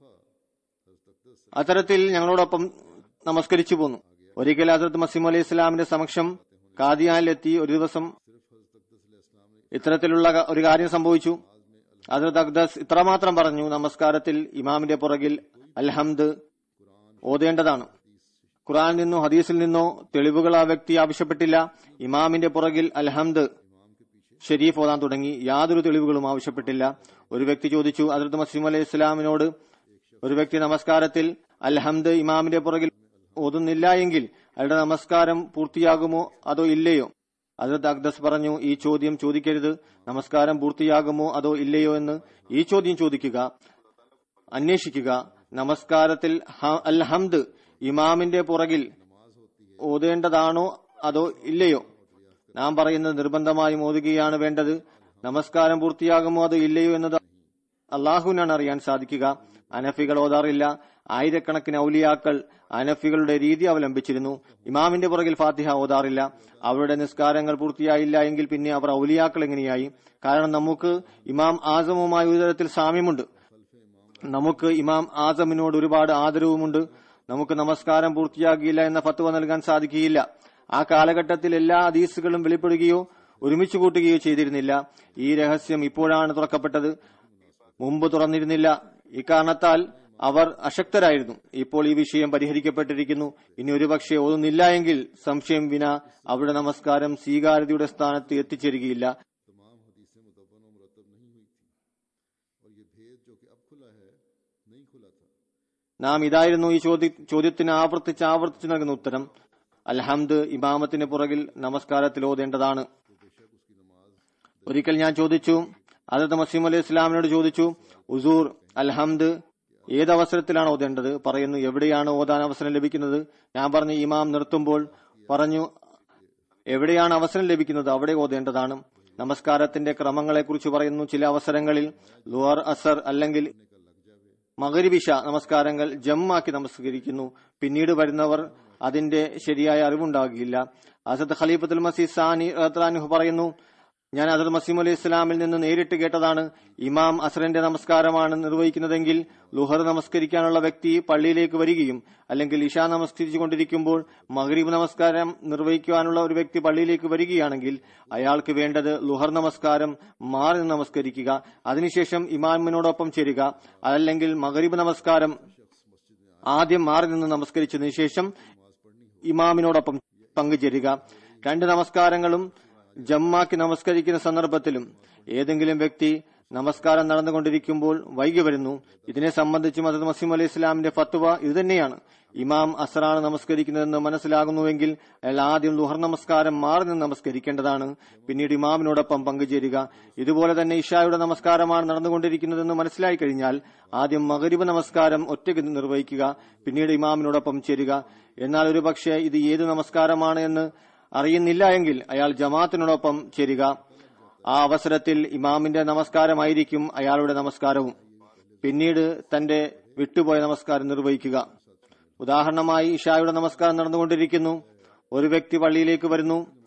അത്തരത്തിൽ ഞങ്ങളോടൊപ്പം നമസ്കരിച്ചു പോന്നു ഒരിക്കൽ ഹസരത്ത് മസീം അലൈഹി ഇസ്ലാമിന്റെ സമക്ഷം കാദിയാനിലെത്തി ഒരു ദിവസം ഇത്തരത്തിലുള്ള ക- ഒരു കാര്യം സംഭവിച്ചു ഹസരത്ത് അക്ദസ് ഇത്രമാത്രം പറഞ്ഞു നമസ്കാരത്തിൽ ഇമാമിന്റെ പുറകിൽ അൽഹംദ് ഓതേണ്ടതാണ് ഖുറാനിൽ നിന്നോ ഹദീസിൽ നിന്നോ തെളിവുകൾ ആ വ്യക്തി ആവശ്യപ്പെട്ടില്ല ഇമാമിന്റെ പുറകിൽ അൽഹംദ് ഷെരീഫ് ഓതാൻ തുടങ്ങി യാതൊരു തെളിവുകളും ആവശ്യപ്പെട്ടില്ല ഒരു വ്യക്തി ചോദിച്ചു അതിർത്ത് മസീം അലൈഹി ഇസ്ലാമിനോട് ഒരു വ്യക്തി നമസ്കാരത്തിൽ അൽഹംദ് ഇമാമിന്റെ പുറകിൽ ഓതുന്നില്ല എങ്കിൽ അയാളുടെ നമസ്കാരം പൂർത്തിയാകുമോ അതോ ഇല്ലയോ അതിർത്ത് അക്ദസ് പറഞ്ഞു ഈ ചോദ്യം ചോദിക്കരുത് നമസ്കാരം പൂർത്തിയാകുമോ അതോ ഇല്ലയോ എന്ന് ഈ ചോദ്യം ചോദിക്കുക അന്വേഷിക്കുക നമസ്കാരത്തിൽ ഹ- അൽ ഹംദ് ഇമാമിന്റെ പുറകിൽ ഓതേണ്ടതാണോ അതോ ഇല്ലയോ നാം പറയുന്നത് നിർബന്ധമായും ഓതുകയാണ് വേണ്ടത് നമസ്കാരം പൂർത്തിയാകുമോ അതോ ഇല്ലയോ എന്നത് അള്ളാഹുവിനാണ് അറിയാൻ സാധിക്കുക അനഫികൾ ഓതാറില്ല ആയിരക്കണക്കിന് ഔലിയാക്കൾ അനഫികളുടെ രീതി അവലംബിച്ചിരുന്നു ഇമാമിന്റെ പുറകിൽ ഫാത്തിഹ ഓതാറില്ല അവരുടെ നിസ്കാരങ്ങൾ പൂർത്തിയായില്ല എങ്കിൽ പിന്നെ അവർ ഔലിയാക്കൾ എങ്ങനെയായി കാരണം നമുക്ക് ഇമാം ആസമുമായി ഒരു തരത്തിൽ സാമ്യമുണ്ട് നമുക്ക് ഇമാം ആസമിനോട് ഒരുപാട് ആദരവുമുണ്ട് നമുക്ക് നമസ്കാരം പൂർത്തിയാകില്ല എന്ന ഫത്വ നൽകാൻ സാധിക്കുകയില്ല ആ കാലഘട്ടത്തിൽ എല്ലാ ഹദീസുകളും വെളിപ്പെടുകയോ ഒരുമിച്ച് കൂട്ടുകയോ ചെയ്തിരുന്നില്ല ഈ രഹസ്യം ഇപ്പോഴാണ് തുറക്കപ്പെട്ടത് മുമ്പ് തുറന്നിരുന്നില്ല ഇക്കാരണത്താൽ അവർ അശക്തരായിരുന്നു ഇപ്പോൾ ഈ വിഷയം പരിഹരിക്കപ്പെട്ടിരിക്കുന്നു ഇനി ഒരുപക്ഷെ ഒന്നുമില്ല എങ്കിൽ സംശയം വിന അവരുടെ നമസ്കാരം സ്വീകാര്യതയുടെ സ്ഥാനത്ത് എത്തിച്ചേരുകയില്ല तमाम हदीसें मुतवन व मुरतब नहीं हुई थी और ये भेद जो कि अब खुला है नहीं खुला था നാം ഇതായിരുന്നു ഈ ചോദ്യ ചോദ്യത്തിന് ആവർത്തിച്ച് ആവർത്തിച്ച് നൽകുന്ന ഉത്തരം അൽഹംദ് ഇമാമത്തിന് പുറകിൽ നമസ്കാരത്തിൽ ഓതേണ്ടതാണ് ഒരിക്കൽ ഞാൻ ചോദിച്ചു അതത് മസീം അലൈഹി ഇസ്ലാമിനോട് ചോദിച്ചു ഉസൂർ അൽഹംദ് ഏത് അവസരത്തിലാണ് ഓതേണ്ടത് പറയുന്നു എവിടെയാണ് ഓതാൻ അവസരം ലഭിക്കുന്നത് ഞാൻ പറഞ്ഞു ഇമാം നിർത്തുമ്പോൾ പറഞ്ഞു എവിടെയാണ് അവസരം ലഭിക്കുന്നത് അവിടെ ഓതേണ്ടതാണ് നമസ്കാരത്തിന്റെ ക്രമങ്ങളെക്കുറിച്ച് പറയുന്നു ചില അവസരങ്ങളിൽ ലുവർ അസർ അല്ലെങ്കിൽ മകരിബിഷ നമസ്കാരങ്ങൾ ജമ്മാക്കി നമസ്കരിക്കുന്നു പിന്നീട് വരുന്നവർ അതിന്റെ ശരിയായ അറിവുണ്ടാകുകയില്ല അസദ് ഖലീഫത്തുൽ മസീദ് സാനി റഹ്ലാൻഹു പറയുന്നു ഞാൻ അസദ് മസീം അലൈഹി ഇസ്ലാമിൽ നിന്ന് നേരിട്ട് കേട്ടതാണ് ഇമാം അസറിന്റെ നമസ്കാരമാണ് നിർവഹിക്കുന്നതെങ്കിൽ ലുഹർ നമസ്കരിക്കാനുള്ള വ്യക്തി പള്ളിയിലേക്ക് വരികയും അല്ലെങ്കിൽ ഇഷ നമസ്കരിച്ചു കൊണ്ടിരിക്കുമ്പോൾ മഗ്രീബ് നമസ്കാരം നിർവഹിക്കുവാനുള്ള ഒരു വ്യക്തി പള്ളിയിലേക്ക് വരികയാണെങ്കിൽ അയാൾക്ക് വേണ്ടത് ലുഹർ നമസ്കാരം മാറി നിന്ന് നമസ്കരിക്കുക അതിനുശേഷം ഇമാമിനോടൊപ്പം ചേരുക അതല്ലെങ്കിൽ മഗ്രീബ് നമസ്കാരം ആദ്യം മാറി നിന്ന് നമസ്കരിച്ചതിനു ശേഷം ഇമാമിനോടൊപ്പം പങ്കുചേരുക രണ്ട് നമസ്കാരങ്ങളും ജമ്മാക്കി നമസ്കരിക്കുന്ന സന്ദർഭത്തിലും ഏതെങ്കിലും വ്യക്തി നമസ്കാരം നടന്നുകൊണ്ടിരിക്കുമ്പോൾ വൈകി വരുന്നു ഇതിനെ സംബന്ധിച്ചും അതത് മസീം അലൈഹി ഇസ്ലാമിന്റെ ഫത്വ ഇതുതന്നെയാണ് ഇമാം അസറാണ് നമസ്കരിക്കുന്നതെന്ന് മനസ്സിലാകുന്നുവെങ്കിൽ അയാൾ ആദ്യം ലുഹർ നമസ്കാരം മാറി നിന്ന് നമസ്കരിക്കേണ്ടതാണ് പിന്നീട് ഇമാമിനോടൊപ്പം പങ്കുചേരുക ഇതുപോലെ തന്നെ ഇഷായുടെ നമസ്കാരമാണ് നടന്നുകൊണ്ടിരിക്കുന്നതെന്ന് മനസ്സിലായി കഴിഞ്ഞാൽ ആദ്യം മകരിബ് നമസ്കാരം ഒറ്റയ്ക്ക് നിർവഹിക്കുക പിന്നീട് ഇമാമിനോടൊപ്പം ചേരുക എന്നാൽ ഒരു പക്ഷേ ഇത് ഏത് നമസ്കാരമാണ് എന്ന് അറിയുന്നില്ല എങ്കിൽ അയാൾ ജമാഅത്തിനോടൊപ്പം ചേരുക ആ അവസരത്തിൽ ഇമാമിന്റെ നമസ്കാരമായിരിക്കും അയാളുടെ നമസ്കാരവും പിന്നീട് തന്റെ വിട്ടുപോയ നമസ്കാരം നിർവഹിക്കുക ഉദാഹരണമായി ഇഷായുടെ നമസ്കാരം നടന്നുകൊണ്ടിരിക്കുന്നു ഒരു വ്യക്തി പള്ളിയിലേക്ക് വരുന്നു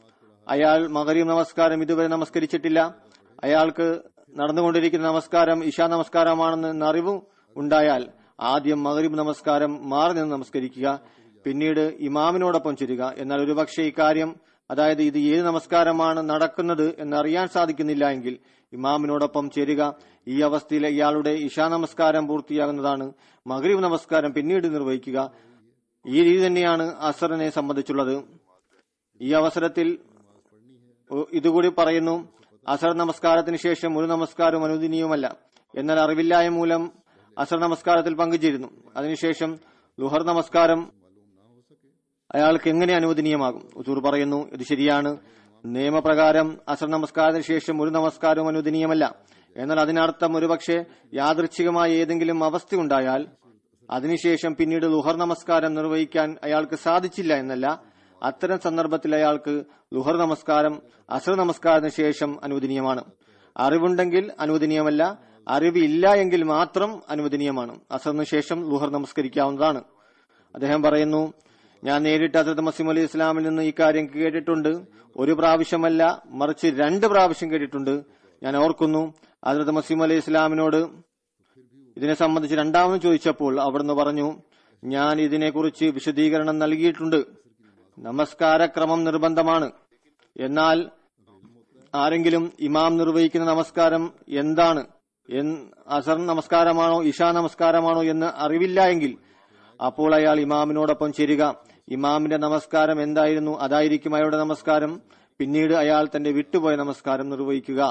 അയാൾ മകരീം നമസ്കാരം ഇതുവരെ നമസ്കരിച്ചിട്ടില്ല അയാൾക്ക് നടന്നുകൊണ്ടിരിക്കുന്ന നമസ്കാരം ഇഷാ നമസ്കാരമാണെന്ന് അറിവ് ഉണ്ടായാൽ ആദ്യം മകരീബ് നമസ്കാരം മാറി നിന്ന് നമസ്കരിക്കുക പിന്നീട് ഇമാമിനോടൊപ്പം ചേരുക എന്നാൽ ഒരുപക്ഷെ ഇക്കാര്യം അതായത് ഇത് ഏത് നമസ്കാരമാണ് നടക്കുന്നത് എന്നറിയാൻ സാധിക്കുന്നില്ല എങ്കിൽ ഇമാമിനോടൊപ്പം ചേരുക ഈ അവസ്ഥയിൽ ഇയാളുടെ ഇഷാ നമസ്കാരം പൂർത്തിയാകുന്നതാണ് മകരീബ് നമസ്കാരം പിന്നീട് നിർവഹിക്കുക ഈ രീതി തന്നെയാണ് അസറിനെ സംബന്ധിച്ചുള്ളത് ഈ അവസരത്തിൽ ഒ- ഇതുകൂടി പറയുന്നു അസർ നമസ്കാരത്തിന് ശേഷം ഒരു നമസ്കാരവും അനുവദനീയവുമല്ല എന്നാൽ അറിവില്ലായ്മ മൂലം അസർ നമസ്കാരത്തിൽ പങ്കുചേരുന്നു അതിനുശേഷം ലുഹർ നമസ്കാരം അയാൾക്ക് എങ്ങനെ അനുവദനീയമാകും ഉസൂർ പറയുന്നു ഇത് ശരിയാണ് നിയമപ്രകാരം അസർ നമസ്കാരത്തിന് ശേഷം ഒരു നമസ്കാരവും അനുവദനീയമല്ല എന്നാൽ അതിനർത്ഥം ഒരുപക്ഷെ യാദൃച്ഛികമായ ഏതെങ്കിലും അവസ്ഥ ഉണ്ടായാൽ അതിനുശേഷം പിന്നീട് ലുഹർ നമസ്കാരം നിർവഹിക്കാൻ അയാൾക്ക് സാധിച്ചില്ല എന്നല്ല അത്തരം സന്ദർഭത്തിൽ അയാൾക്ക് ലുഹർ നമസ്കാരം അസർ നമസ്കാരത്തിന് ശേഷം അനുവദനീയമാണ് അറിവുണ്ടെങ്കിൽ അനുവദനീയമല്ല അറിവില്ല എങ്കിൽ മാത്രം അനുവദനീയമാണ് അസറിന് ശേഷം ലുഹർ നമസ്കരിക്കാവുന്നതാണ് അദ്ദേഹം പറയുന്നു ഞാൻ നേരിട്ട് ഹസരത്ത് മസീം അലി ഇസ്ലാമിൽ നിന്ന് ഈ കാര്യം കേട്ടിട്ടുണ്ട് ഒരു പ്രാവശ്യമല്ല മറിച്ച് രണ്ട് പ്രാവശ്യം കേട്ടിട്ടുണ്ട് ഞാൻ ഓർക്കുന്നു ഹസരത്ത് മസീം അലി ഇസ്ലാമിനോട് ഇതിനെ സംബന്ധിച്ച് രണ്ടാമത് ചോദിച്ചപ്പോൾ അവിടുന്ന് പറഞ്ഞു ഞാൻ ഇതിനെക്കുറിച്ച് വിശദീകരണം നൽകിയിട്ടുണ്ട് നമസ്കാരക്രമം നിർബന്ധമാണ് എന്നാൽ ആരെങ്കിലും ഇമാം നിർവഹിക്കുന്ന നമസ്കാരം എന്താണ് എൻ- അസർ നമസ്കാരമാണോ ഇഷാ നമസ്കാരമാണോ എന്ന് അറിവില്ല എങ്കിൽ അപ്പോൾ അയാൾ ഇമാമിനോടൊപ്പം ചേരുക ഇമാമിന്റെ നമസ്കാരം എന്തായിരുന്നു അതായിരിക്കും അയാളുടെ നമസ്കാരം പിന്നീട് അയാൾ തന്റെ വിട്ടുപോയ നമസ്കാരം നിർവഹിക്കുക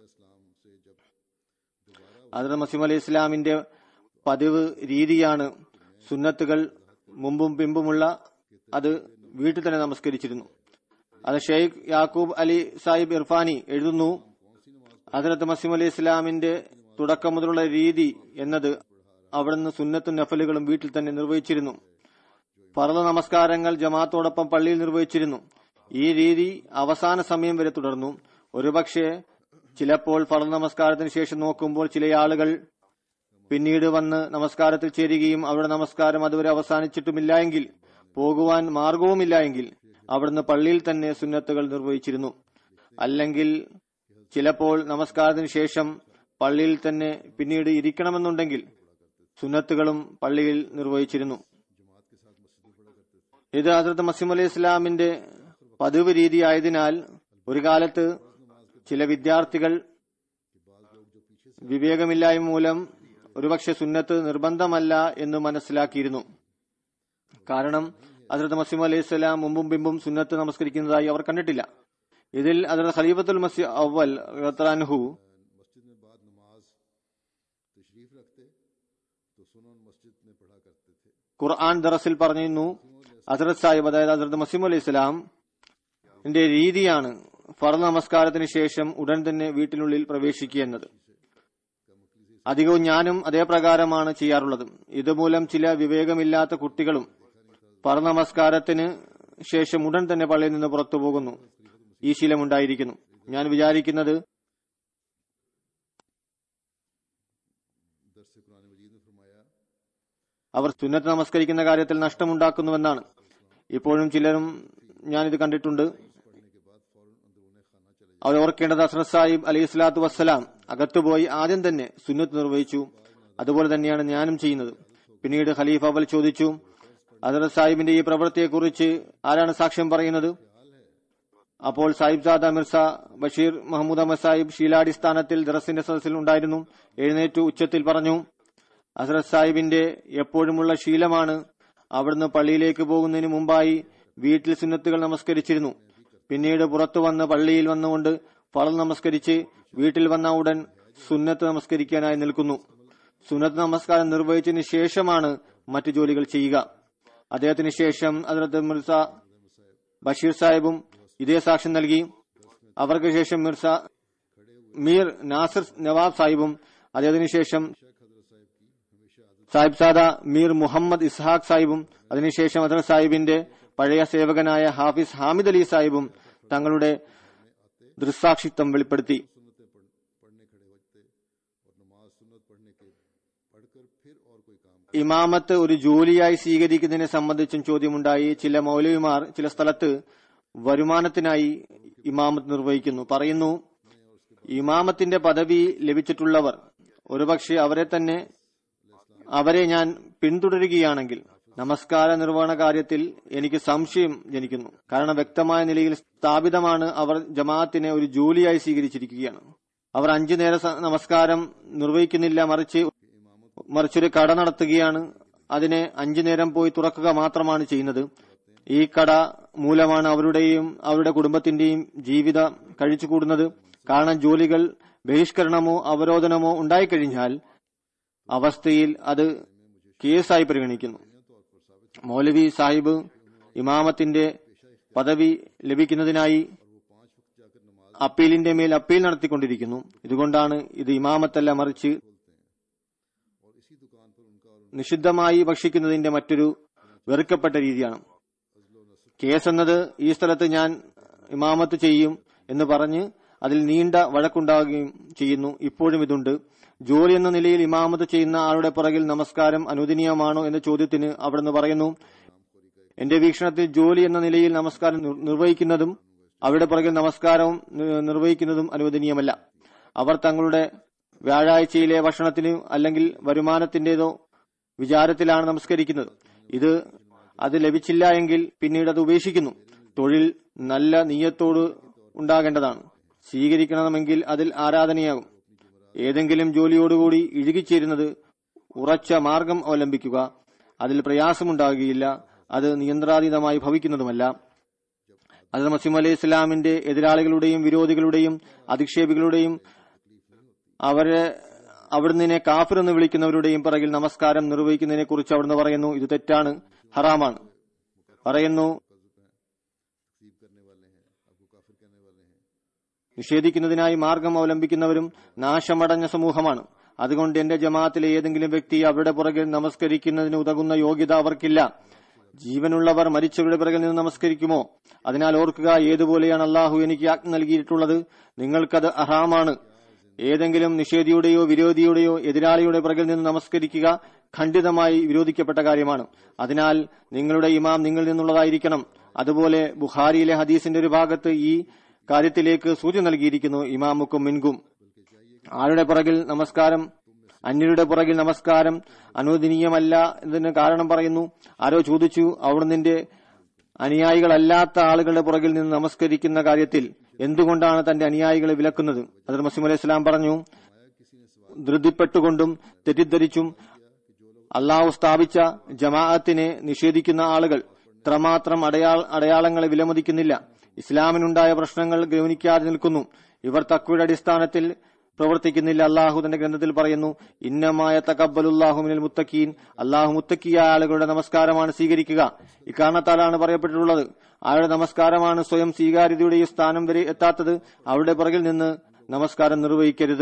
അതിർ മസീം അലി ഇസ്ലാമിന്റെ പതിവ് രീതിയാണ് സുന്നത്തുകൾ മുമ്പും പിമ്പുമുള്ള അത് വീട്ടിൽ തന്നെ നമസ്കരിച്ചിരുന്നു അത് ഷെയ്ഖ് യാക്കൂബ് അലി സാഹിബ് ഇർഫാനി എഴുതുന്നു ഹസരത്ത് മസീം അലി ഇസ്ലാമിന്റെ തുടക്കം മുതലുള്ള രീതി എന്നത് അവിടുന്ന് സുന്നത്തും നഫലുകളും വീട്ടിൽ തന്നെ നിർവഹിച്ചിരുന്നു ഫറദ നമസ്കാരങ്ങൾ ജമാഅത്തോടൊപ്പം പള്ളിയിൽ നിർവഹിച്ചിരുന്നു ഈ രീതി അവസാന സമയം വരെ തുടർന്നു ഒരുപക്ഷെ ചിലപ്പോൾ ഫറദ നമസ്കാരത്തിന് ശേഷം നോക്കുമ്പോൾ ചില ആളുകൾ പിന്നീട് വന്ന് നമസ്കാരത്തിൽ ചേരുകയും അവരുടെ നമസ്കാരം അതുവരെ അവസാനിച്ചിട്ടുമില്ല എങ്കിൽ പോകുവാൻ മാർഗവുമില്ല എങ്കിൽ അവിടുന്ന് പള്ളിയിൽ തന്നെ സുന്നത്തുകൾ നിർവഹിച്ചിരുന്നു അല്ലെങ്കിൽ ചിലപ്പോൾ നമസ്കാരത്തിന് ശേഷം പള്ളിയിൽ തന്നെ പിന്നീട് ഇരിക്കണമെന്നുണ്ടെങ്കിൽ സുന്നത്തുകളും പള്ളിയിൽ നിർവഹിച്ചിരുന്നു ഇത് ഹസരത്ത് മസീം അലി ഇസ്ലാമിന്റെ പതിവ് രീതി ആയതിനാൽ ഒരു കാലത്ത് ചില വിദ്യാർത്ഥികൾ വിവേകമില്ലായ്മ മൂലം ഒരുപക്ഷെ സുന്നത്ത് നിർബന്ധമല്ല എന്ന് മനസ്സിലാക്കിയിരുന്നു കാരണം ഹസരത്ത് മസീം അലൈഹി സ്വലാം മുമ്പും പിമ്പും സുന്നത്ത് നമസ്കരിക്കുന്നതായി അവർ കണ്ടിട്ടില്ല ഇതിൽ ഹസരത്ത് ഖലീഫത്തുൽ മസി അവൽ റത്രാൻഹു मस्जिद में बाद नमाज तशरीफ रखते तो सुनन मस्जिद में पढ़ा करते थे ഖുർആൻ ദറസിൽ പറഞ്ഞിരുന്നു ഹസരത് സാഹിബ് അതായത് ഹസരത്ത് മസീം അലൈഹി സ്വലാം ന്റെ രീതിയാണ് ഫറ നമസ്കാരത്തിന് ശേഷം ഉടൻ തന്നെ വീട്ടിനുള്ളിൽ പ്രവേശിക്കുക എന്നത് അധികവും ഞാനും അതേ പ്രകാരമാണ് ചെയ്യാറുള്ളത് ഇതുമൂലം ചില വിവേകമില്ലാത്ത കുട്ടികളും ഫറ നമസ്കാരത്തിന് ശേഷം ഉടൻ തന്നെ പള്ളിയിൽ നിന്ന് പുറത്തു പോകുന്നു ഈ ശീലമുണ്ടായിരിക്കുന്നു ഞാൻ വിചാരിക്കുന്നത് दरस कुरान मजीद में फरमाया അവർ സുന്നത്ത് നമസ്കരിക്കുന്ന കാര്യത്തിൽ നഷ്ടമുണ്ടാക്കുന്നുവെന്നാണ് ഇപ്പോഴും ചിലരും ഞാനിത് കണ്ടിട്ടുണ്ട് അവർ ഓർക്കേണ്ടത് അസ്രത് സാഹിബ് അലൈഹി സ്വലാത്തു വസ്സലാം അകത്തുപോയി ആദ്യം തന്നെ സുന്നത്ത് നിർവഹിച്ചു അതുപോലെ തന്നെയാണ് ഞാനും ചെയ്യുന്നത് പിന്നീട് ഖലീഫ അവൽ ചോദിച്ചു അസറത് സാഹിബിന്റെ ഈ പ്രവൃത്തിയെക്കുറിച്ച് ആരാണ് സാക്ഷ്യം പറയുന്നത് അപ്പോൾ സാഹിബ് സാദ മിർസ ബഷീർ മഹമ്മൂദ് അഹമ്മദ് സാഹിബ് ശീലാടിസ്ഥാനത്തിൽ ദറസിന്റെ സദസ്സിൽ ഉണ്ടായിരുന്നു എഴുന്നേറ്റു ഉച്ചത്തിൽ പറഞ്ഞു ഹസരത് സാഹിബിന്റെ എപ്പോഴുമുള്ള ശീലമാണ് അവിടുന്ന് പള്ളിയിലേക്ക് പോകുന്നതിന് മുമ്പായി വീട്ടിൽ സുന്നത്തുകൾ നമസ്കരിച്ചിരുന്നു പിന്നീട് പുറത്തു വന്ന് പള്ളിയിൽ വന്നുകൊണ്ട് ഫളൽ നമസ്കരിച്ച് വീട്ടിൽ വന്ന ഉടൻ സുന്നത്ത് നമസ്കരിക്കാനായി നിൽക്കുന്നു സുന്നത്ത് നമസ്കാരം നിർവഹിച്ചതിന് ശേഷമാണ് മറ്റു ജോലികൾ ചെയ്യുക അദ്ദേഹത്തിന് ശേഷം ഹസരത്ത് മിർസ ബഷീർ സാഹിബും ഇതേ സാക്ഷ്യം നൽകി അവർക്ക് ശേഷം മിർസ മീർ നാസിർ നവാബ് സാഹിബും അദ്ദേഹത്തിന് ശേഷം സാഹിബ് സാദ മീർ മുഹമ്മദ് ഇസ്ഹാഖ് സാഹിബും അതിനുശേഷം അദർ സാഹിബിന്റെ പഴയ സേവകനായ ഹാഫിസ് ഹാമിദ് അലി സാഹിബും തങ്ങളുടെ ദൃസാക്ഷിത്വം വെളിപ്പെടുത്തി सुन्नतें पढ़, पढ़ने खड़े होते और नमाज सुन्नत पढ़ने के पढ़कर फिर और कोई काम ഇമാമത്ത് ഒരു ജോലിയായി സ്വീകരിക്കുന്നതിനെ സംബന്ധിച്ചും ചോദ്യമുണ്ടായി ചില മൗലവിമാർ ചില സ്ഥലത്ത് വരുമാനത്തിനായി ഇമാമത്ത് നിർവഹിക്കുന്നു പറയുന്നു ഇമാമത്തിന്റെ പദവി ലഭിച്ചിട്ടുള്ളവർ ഒരുപക്ഷെ അവരെ തന്നെ അവരെ ഞാൻ പിന്തുടരുകയാണെങ്കിൽ നമസ്കാര നിർവഹണ കാര്യത്തിൽ എനിക്ക് സംശയം ജനിക്കുന്നു കാരണം വ്യക്തമായ നിലയിൽ സ്ഥാപിതമാണ് അവർ ജമാഅത്തിനെ ഒരു ജോലിയായി സ്വീകരിച്ചിരിക്കുകയാണ് അവർ അഞ്ചു നേര സ- നമസ്കാരം നിർവഹിക്കുന്നില്ല മറിച്ച് മറിച്ചൊരു കട നടത്തുകയാണ് അതിനെ അഞ്ചു നേരം പോയി തുറക്കുക മാത്രമാണ് ചെയ്യുന്നത് ഈ കട മൂലമാണ് അവരുടെയും അവരുടെ കുടുംബത്തിന്റെയും ജീവിതം കഴിച്ചുകൂടുന്നത് കാരണം ജോലികൾ ബഹിഷ്കരണമോ അവരോധനമോ ഉണ്ടായിക്കഴിഞ്ഞാൽ അവസ്ഥയിൽ അത് കേസായി പരിഗണിക്കുന്നു മൗലവി സാഹിബ് ഇമാമത്തിന്റെ പദവി ലഭിക്കുന്നതിനായി അപ്പീലിന്റെ മേൽ അപ്പീൽ നടത്തിക്കൊണ്ടിരിക്കുന്നു ഇതുകൊണ്ടാണ് ഇത് ഇമാമത്തല്ല മറിച്ച് നിഷിദ്ധമായി ഭക്ഷിക്കുന്നതിന്റെ മറ്റൊരു വെറുക്കപ്പെട്ട രീതിയാണ് കേസ് എന്നത് ഈ സ്ഥലത്ത് ഞാൻ ഇമാമത്ത് ചെയ്യും എന്ന് പറഞ്ഞ് അതിൽ നീണ്ട വഴക്കുണ്ടാകുകയും ചെയ്യുന്നു ഇപ്പോഴും ഇതുണ്ട് ജോലി എന്ന നിലയിൽ ഇമാമത്ത് ചെയ്യുന്ന ആളുടെ പുറകിൽ നമസ്കാരം അനുവദനീയമാണോ എന്ന ചോദ്യത്തിന് അവിടുന്ന് പറയുന്നു എന്റെ വീക്ഷണത്തിൽ ജോലി എന്ന നിലയിൽ നമസ്കാരം നിർ- നിർവഹിക്കുന്നതും അവരുടെ പുറകിൽ നമസ്കാരവും നി- നിർവഹിക്കുന്നതും അനുവദനീയമല്ല അവർ തങ്ങളുടെ വ്യാഴാഴ്ചയിലെ ഭക്ഷണത്തിന് അല്ലെങ്കിൽ വരുമാനത്തിന്റേതോ വിചാരത്തിലാണ് നമസ്കരിക്കുന്നത് ഇത് അത് ലഭിച്ചില്ല എങ്കിൽ പിന്നീട് അത് ഉപേക്ഷിക്കുന്നു തൊഴിൽ നല്ല നീയത്തോട് ഉണ്ടാകേണ്ടതാണ് സ്വീകരിക്കണമെങ്കിൽ അതിൽ ആരാധനയാകും ഏതെങ്കിലും ജോലിയോടുകൂടി ഇഴുകിച്ചേരുന്നത് ഉറച്ച മാർഗം അവലംബിക്കുക അതിൽ പ്രയാസമുണ്ടാകുകയില്ല അത് നിയന്ത്രാതീതമായി ഭവിക്കുന്നതുമല്ല അത് മസീം അലൈഹി ഇസ്ലാമിന്റെ എതിരാളികളുടെയും വിരോധികളുടെയും അധിക്ഷേപികളുടെയും അവരെ അവിടുന്ന് കാഫിർ എന്ന് വിളിക്കുന്നവരുടെയും പിറകിൽ നമസ്കാരം നിർവഹിക്കുന്നതിനെ കുറിച്ച് അവിടുന്ന് പറയുന്നു ഇത് തെറ്റാണ് ഹറാമാണ് പറയുന്നു നിഷേധിക്കുന്നതിനായി മാർഗം അവലംബിക്കുന്നവരും നാശമടഞ്ഞ സമൂഹമാണ് അതുകൊണ്ട് എന്റെ ജമാഅത്തിലെ ഏതെങ്കിലും വ്യക്തി അവരുടെ പുറകിൽ നമസ്കരിക്കുന്നതിന് ഉതകുന്ന യോഗ്യത അവർക്കില്ല ജീവനുള്ളവർ മരിച്ചവരുടെ പിറകിൽ നിന്ന് നമസ്കരിക്കുമോ അതിനാൽ ഓർക്കുക ഏതുപോലെയാണ് അള്ളാഹു എനിക്ക് ആജ്ഞ നൽകിയിട്ടുള്ളത് നിങ്ങൾക്കത് അഹാമാണ് ഏതെങ്കിലും നിഷേധിയുടെയോ വിരോധിയുടെയോ എതിരാളിയുടെ പിറകിൽ നിന്ന് നമസ്കരിക്കുക ഖണ്ഡിതമായി വിരോധിക്കപ്പെട്ട കാര്യമാണ് അതിനാൽ നിങ്ങളുടെ ഇമാം നിങ്ങളിൽ നിന്നുള്ളതായിരിക്കണം അതുപോലെ ബുഖാരിയിലെ ഹദീസിന്റെ ഒരു ഭാഗത്ത് ഈ കാര്യത്തിലേക്ക് സൂചന നൽകിയിരിക്കുന്നു ഇമാമുക്കും മിൻകും ആരുടെ പുറകിൽ നമസ്കാരം അന്യരുടെ പുറകിൽ നമസ്കാരം അനുവദനീയമല്ല എന്നതിന് കാരണം പറയുന്നു ആരോ ചോദിച്ചു അവിടുന്ന് അനുയായികളല്ലാത്ത ആളുകളുടെ പുറകിൽ നിന്ന് നമസ്കരിക്കുന്ന കാര്യത്തിൽ എന്തുകൊണ്ടാണ് തന്റെ അനുയായികളെ വിലക്കുന്നത് അതിൽ മസീം അലൈഹി സ്വലാം പറഞ്ഞു ധൃതിപ്പെട്ടുകൊണ്ടും തെറ്റിദ്ധരിച്ചും അള്ളാഹു സ്ഥാപിച്ച ജമാഅത്തിനെ നിഷേധിക്കുന്ന ആളുകൾ ഇത്രമാത്രം അടയാള അടയാളങ്ങളെ വിലമതിക്കുന്നില്ല ഇസ്ലാമിനുണ്ടായ പ്രശ്നങ്ങൾ ഗവനിക്കാതെ നിൽക്കുന്നു ഇവർ തക്വയുടെ അടിസ്ഥാനത്തിൽ പ്രവർത്തിക്കുന്നില്ല അള്ളാഹു തന്റെ ഗ്രന്ഥത്തിൽ പറയുന്നു ഇന്നമായ തകബലുല്ലാഹുമിനൽ മുത്തക്കീൻ അള്ളാഹു മുത്തക്കിയ ആളുകളുടെ നമസ്കാരമാണ് സ്വീകരിക്കുക ഇക്കാരണത്താലാണ് പറയപ്പെട്ടിട്ടുള്ളത് ആരുടെ നമസ്കാരമാണ് സ്വയം സ്വീകാര്യതയുടെ ഈ സ്ഥാനം വരെ എത്താത്തത് അവരുടെ പുറകിൽ നിന്ന് നമസ്കാരം നിർവഹിക്കരുത്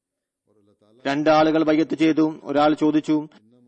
രണ്ടാളുകൾ ബയ്യത്ത് ചെയ്തു ഒരാൾ ചോദിച്ചു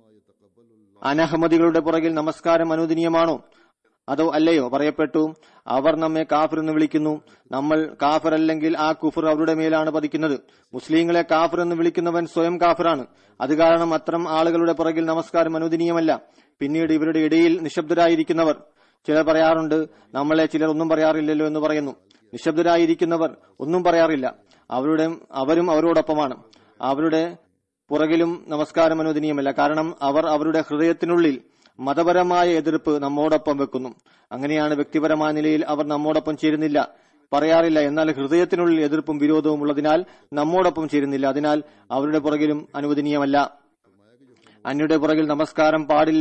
അനഹമ്മദികളുടെ പുറകിൽ നമസ്കാരം അനുവദനീയമാണോ അതോ അല്ലയോ പറയപ്പെട്ടു അവർ നമ്മെ കാഫിർ എന്ന് വിളിക്കുന്നു നമ്മൾ കാഫിർ അല്ലെങ്കിൽ ആ കുഫർ അവരുടെ മേലാണ് പതിക്കുന്നത് മുസ്ലിങ്ങളെ കാഫിർ എന്ന് വിളിക്കുന്നവൻ സ്വയം കാഫിറാണ് അത് കാരണം അത്തരം ആളുകളുടെ പുറകിൽ നമസ്കാരം അനുവദനീയമല്ല പിന്നീട് ഇവരുടെ ഇടയിൽ നിശബ്ദരായിരിക്കുന്നവർ ചിലർ പറയാറുണ്ട് നമ്മളെ ചിലർ ഒന്നും പറയാറില്ലല്ലോ എന്ന് പറയുന്നു നിശബ്ദരായിരിക്കുന്നവർ ഒന്നും പറയാറില്ല അവരുടെ അവരും അവരോടൊപ്പമാണ് അവരുടെ പുറകിലും നമസ്കാരം അനുവദനീയമല്ല കാരണം അവർ അവരുടെ ഹൃദയത്തിനുള്ളിൽ മതപരമായ എതിർപ്പ് നമ്മോടൊപ്പം വെക്കുന്നു അങ്ങനെയാണ് വ്യക്തിപരമായ നിലയിൽ അവർ നമ്മോടൊപ്പം ചേരുന്നില്ല പറയാറില്ല എന്നാൽ ഹൃദയത്തിനുള്ളിൽ എതിർപ്പും വിരോധവും ഉള്ളതിനാൽ നമ്മോടൊപ്പം ചേരുന്നില്ല അതിനാൽ അവരുടെ പുറകിലും അനുവദനീയമല്ല അന്യരുടെ പുറകിൽ നമസ്കാരം പാടില്ല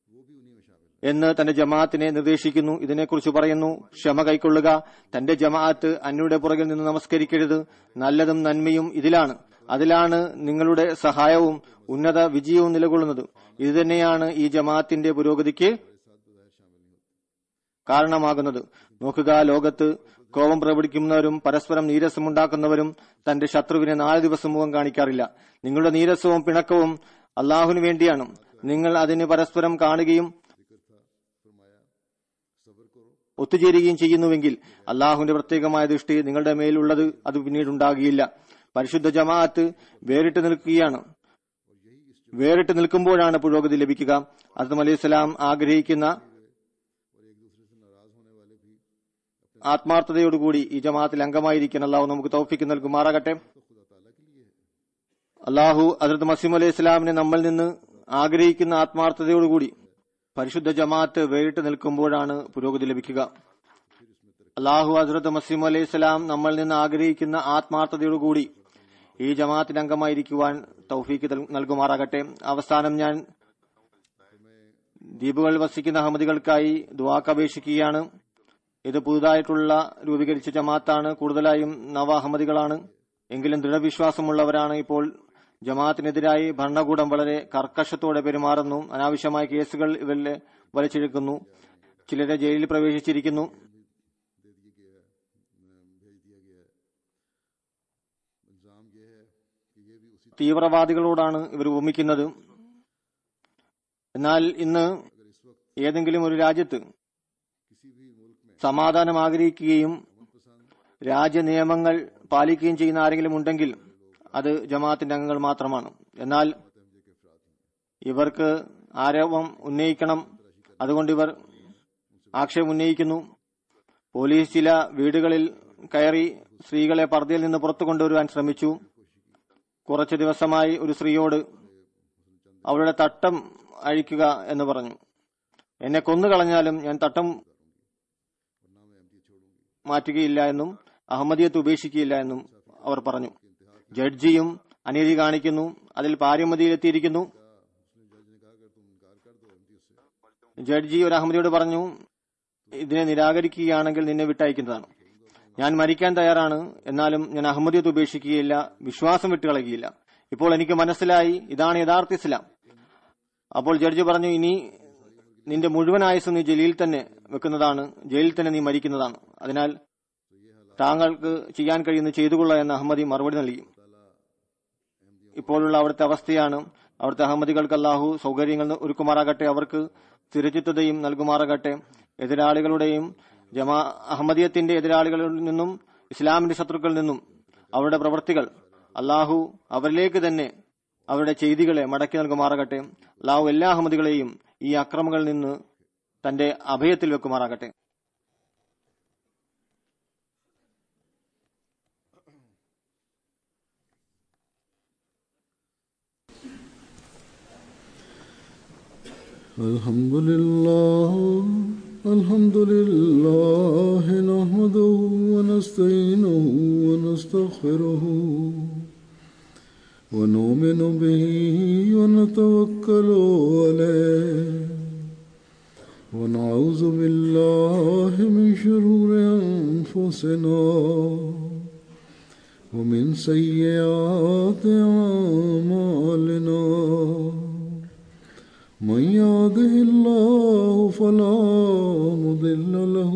എന്ന് തന്റെ ജമാഅത്തിനെ നിർദ്ദേശിക്കുന്നു ഇതിനെക്കുറിച്ച് പറയുന്നു ക്ഷമ കൈക്കൊള്ളുക തന്റെ ജമാഅത്ത് അന്യരുടെ പുറകിൽ നിന്ന് നമസ്കരിക്കരുത് നല്ലതും നന്മയും ഇതിലാണ് അതിലാണ് നിങ്ങളുടെ സഹായവും ഉന്നത വിജയവും നിലകൊള്ളുന്നത് ഇതുതന്നെയാണ് ഈ ജമാഅത്തിന്റെ പുരോഗതിക്ക് കാരണമാകുന്നത് നോക്കുക ലോകത്ത് കോപം പ്രകടിക്കുന്നവരും പരസ്പരം നീരസമുണ്ടാക്കുന്നവരും തന്റെ ശത്രുവിനെ നാല് ദിവസം മുഖം കാണിക്കാറില്ല നിങ്ങളുടെ നീരസവും പിണക്കവും അള്ളാഹുവിന് വേണ്ടിയാണ് നിങ്ങൾ അതിന് പരസ്പരം കാണുകയും ഒത്തുചേരുകയും ചെയ്യുന്നുവെങ്കിൽ അള്ളാഹുവിന്റെ പ്രത്യേകമായ ദൃഷ്ടി നിങ്ങളുടെ മേലുള്ളത് അത് പിന്നീട് ഉണ്ടാകുകയില്ല പരിശുദ്ധ ജമാഅത്ത് വേറിട്ട് നിൽക്കുകയാണ് വേറിട്ട് നിൽക്കുമ്പോഴാണ് പുരോഗതി ലഭിക്കുക അസം അലൈഹി സ്വലാം ആഗ്രഹിക്കുന്ന ആത്മാർത്ഥതയോടുകൂടി ഈ ജമാഅത്തിൽ അംഗമായിരിക്കാൻ അള്ളാഹു നമുക്ക് തൗഫിക്ക് നൽകുമാറാകട്ടെ അള്ളാഹു അതിർത്ത് മസീം അലൈഹി ഇസ്ലാമിനെ നമ്മിൽ നിന്ന് ആഗ്രഹിക്കുന്ന ആത്മാർത്ഥതയോടുകൂടി പരിശുദ്ധ ജമാഅത്ത് വേറിട്ട് നിൽക്കുമ്പോഴാണ് പുരോഗതി ലഭിക്കുക അള്ളാഹു ഹസ്രത്ത് മസീം അലൈഹി സ്വലാം നമ്മിൽ നിന്ന് ആഗ്രഹിക്കുന്ന ആത്മാർത്ഥതയോടുകൂടി ഈ ജമാഅത്തിന് അംഗമായിരിക്കുവാൻ തൗഫീക്ക് തൽ- നൽകുമാറാകട്ടെ അവസാനം ഞാൻ ദ്വീപുകൾ വസിക്കുന്ന അഹമ്മദികൾക്കായി ദുവാക്ക് അപേക്ഷിക്കുകയാണ് ഇത് പുതുതായിട്ടുള്ള രൂപീകരിച്ച ജമാഅത്താണ് കൂടുതലായും നവ അഹമ്മദികളാണ് എങ്കിലും ദൃഢവിശ്വാസമുള്ളവരാണ് ഇപ്പോൾ ജമാഅത്തിനെതിരായി ഭരണകൂടം വളരെ കർക്കശത്തോടെ പെരുമാറുന്നു അനാവശ്യമായ കേസുകൾ ഇവരിലെ വലിച്ചിഴക്കുന്നു ചിലരെ ജയിലിൽ പ്രവേശിച്ചിരിക്കുന്നു इल्ज़ाम ये है कि ये भी उसी തീവ്രവാദികളോടാണ് ഇവർ ഉപമിക്കുന്നത് എന്നാൽ ഇന്ന് अगर इस वक्त ഏതെങ്കിലും ഒരു രാജ്യത്ത് किसी भी मुल्क में സമാധാനം ആഗ്രഹിക്കുകയും पसंद രാജ്യനിയമങ്ങൾ പാലിക്കുകയും ചെയ്യുന്ന ആരെങ്കിലും ഉണ്ടെങ്കിൽ അത് ജമാഅത്തിന്റെ അംഗങ്ങൾ മാത്രമാണ് എന്നാൽ ഇവർക്ക് ആരോപം ഉന്നയിക്കണം അതുകൊണ്ട് ഇവർ ആക്ഷേപം ഉന്നയിക്കുന്നു പോലീസ് ചില വീടുകളിൽ കയറി സ്ത്രീകളെ പർദ്ദയിൽ നിന്ന് പുറത്തു കൊണ്ടുവരുവാൻ ശ്രമിച്ചു കുറച്ചു ദിവസമായി ഒരു സ്ത്രീയോട് അവളുടെ തട്ടം അഴിക്കുക എന്ന് പറഞ്ഞു എന്നെ കൊന്നുകളഞ്ഞാലും ഞാൻ തട്ടം മാറ്റുകയില്ല എന്നും അഹമ്മദിയത്ത് ഉപേക്ഷിക്കുകയില്ല എന്നും അവർ പറഞ്ഞു ജഡ്ജിയും അനീതി കാണിക്കുന്നു അതിൽ പാരമതിയിലെത്തിയിരിക്കുന്നു ജഡ്ജി ഒരു അഹമ്മദിയോട് പറഞ്ഞു ഇതിനെ നിരാകരിക്കുകയാണെങ്കിൽ നിന്നെ വിട്ടയക്കുന്നതാണ് ഞാൻ മരിക്കാൻ തയ്യാറാണ് എന്നാലും ഞാൻ അഹമ്മദിയത്ത് ഉപേക്ഷിക്കുകയില്ല വിശ്വാസം വിട്ടുകളയുകയില്ല ഇപ്പോൾ എനിക്ക് മനസ്സിലായി ഇതാണ് യഥാർത്ഥ ഇസ്ലാം അപ്പോൾ ജഡ്ജി പറഞ്ഞു ഇനി നിന്റെ മുഴുവൻ ആയുസ് നീ ജയിലിൽ തന്നെ വെക്കുന്നതാണ് ജയിലിൽ തന്നെ നീ മരിക്കുന്നതാണ് അതിനാൽ താങ്കൾക്ക് ചെയ്യാൻ കഴിയുന്ന ചെയ്തുകൊള്ളുക എന്ന് അഹമ്മദി മറുപടി നൽകി ഇപ്പോഴുള്ള അവിടുത്തെ അവസ്ഥയാണ് അവിടുത്തെ അഹമ്മദികൾക്ക് അല്ലാഹു സൗകര്യങ്ങൾ ഒരുക്കുമാറാകട്ടെ അവർക്ക് സ്ഥിരചിത്തതയും നൽകുമാറാകട്ടെ എതിരാളികളുടെയും ജമാ അഹമ്മദിയത്തിന്റെ എതിരാളികളിൽ നിന്നും ഇസ്ലാമിന്റെ ശത്രുക്കളിൽ നിന്നും അവരുടെ പ്രവൃത്തികൾ അള്ളാഹു അവരിലേക്ക് തന്നെ അവരുടെ ചെയ്തികളെ മടക്കി നൽകുമാറാകട്ടെ അള്ളാഹു എല്ലാ അഹമ്മദികളെയും ഈ അക്രമങ്ങളിൽ നിന്ന് തന്റെ അഭയത്തിൽ വെക്കുമാറാകട്ടെ الحمد لله الحمد لله نحمده ونستعينه ونستغفره ونؤمن به ونتوكل عليه ونعوذ بالله من شرور أنفسنا ومن سيئات أعمالنا من يهده الله فلا مضل له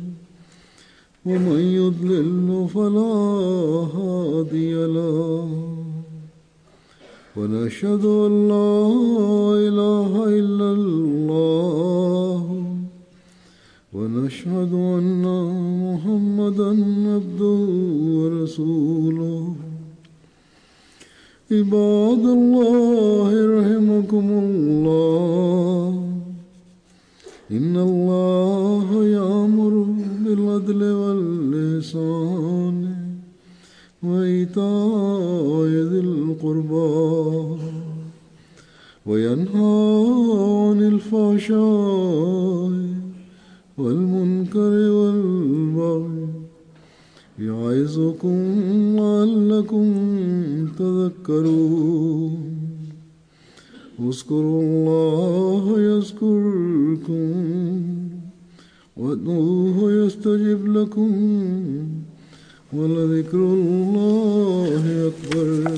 ومن يضلل فلا هادي له ونشهد ان لا اله الا الله ونشهد ان محمدا عبده ورسوله عباد الله رحمكم الله إن الله يأمر بالعدل واللسان وإيتاء ذي القربى وينهى عن الفحشاء والمنكر والبغي يعظكم لعلكم تذكرون اذكروا الله يذكركم وادعوه يستجب لكم ولذكر الله أكبر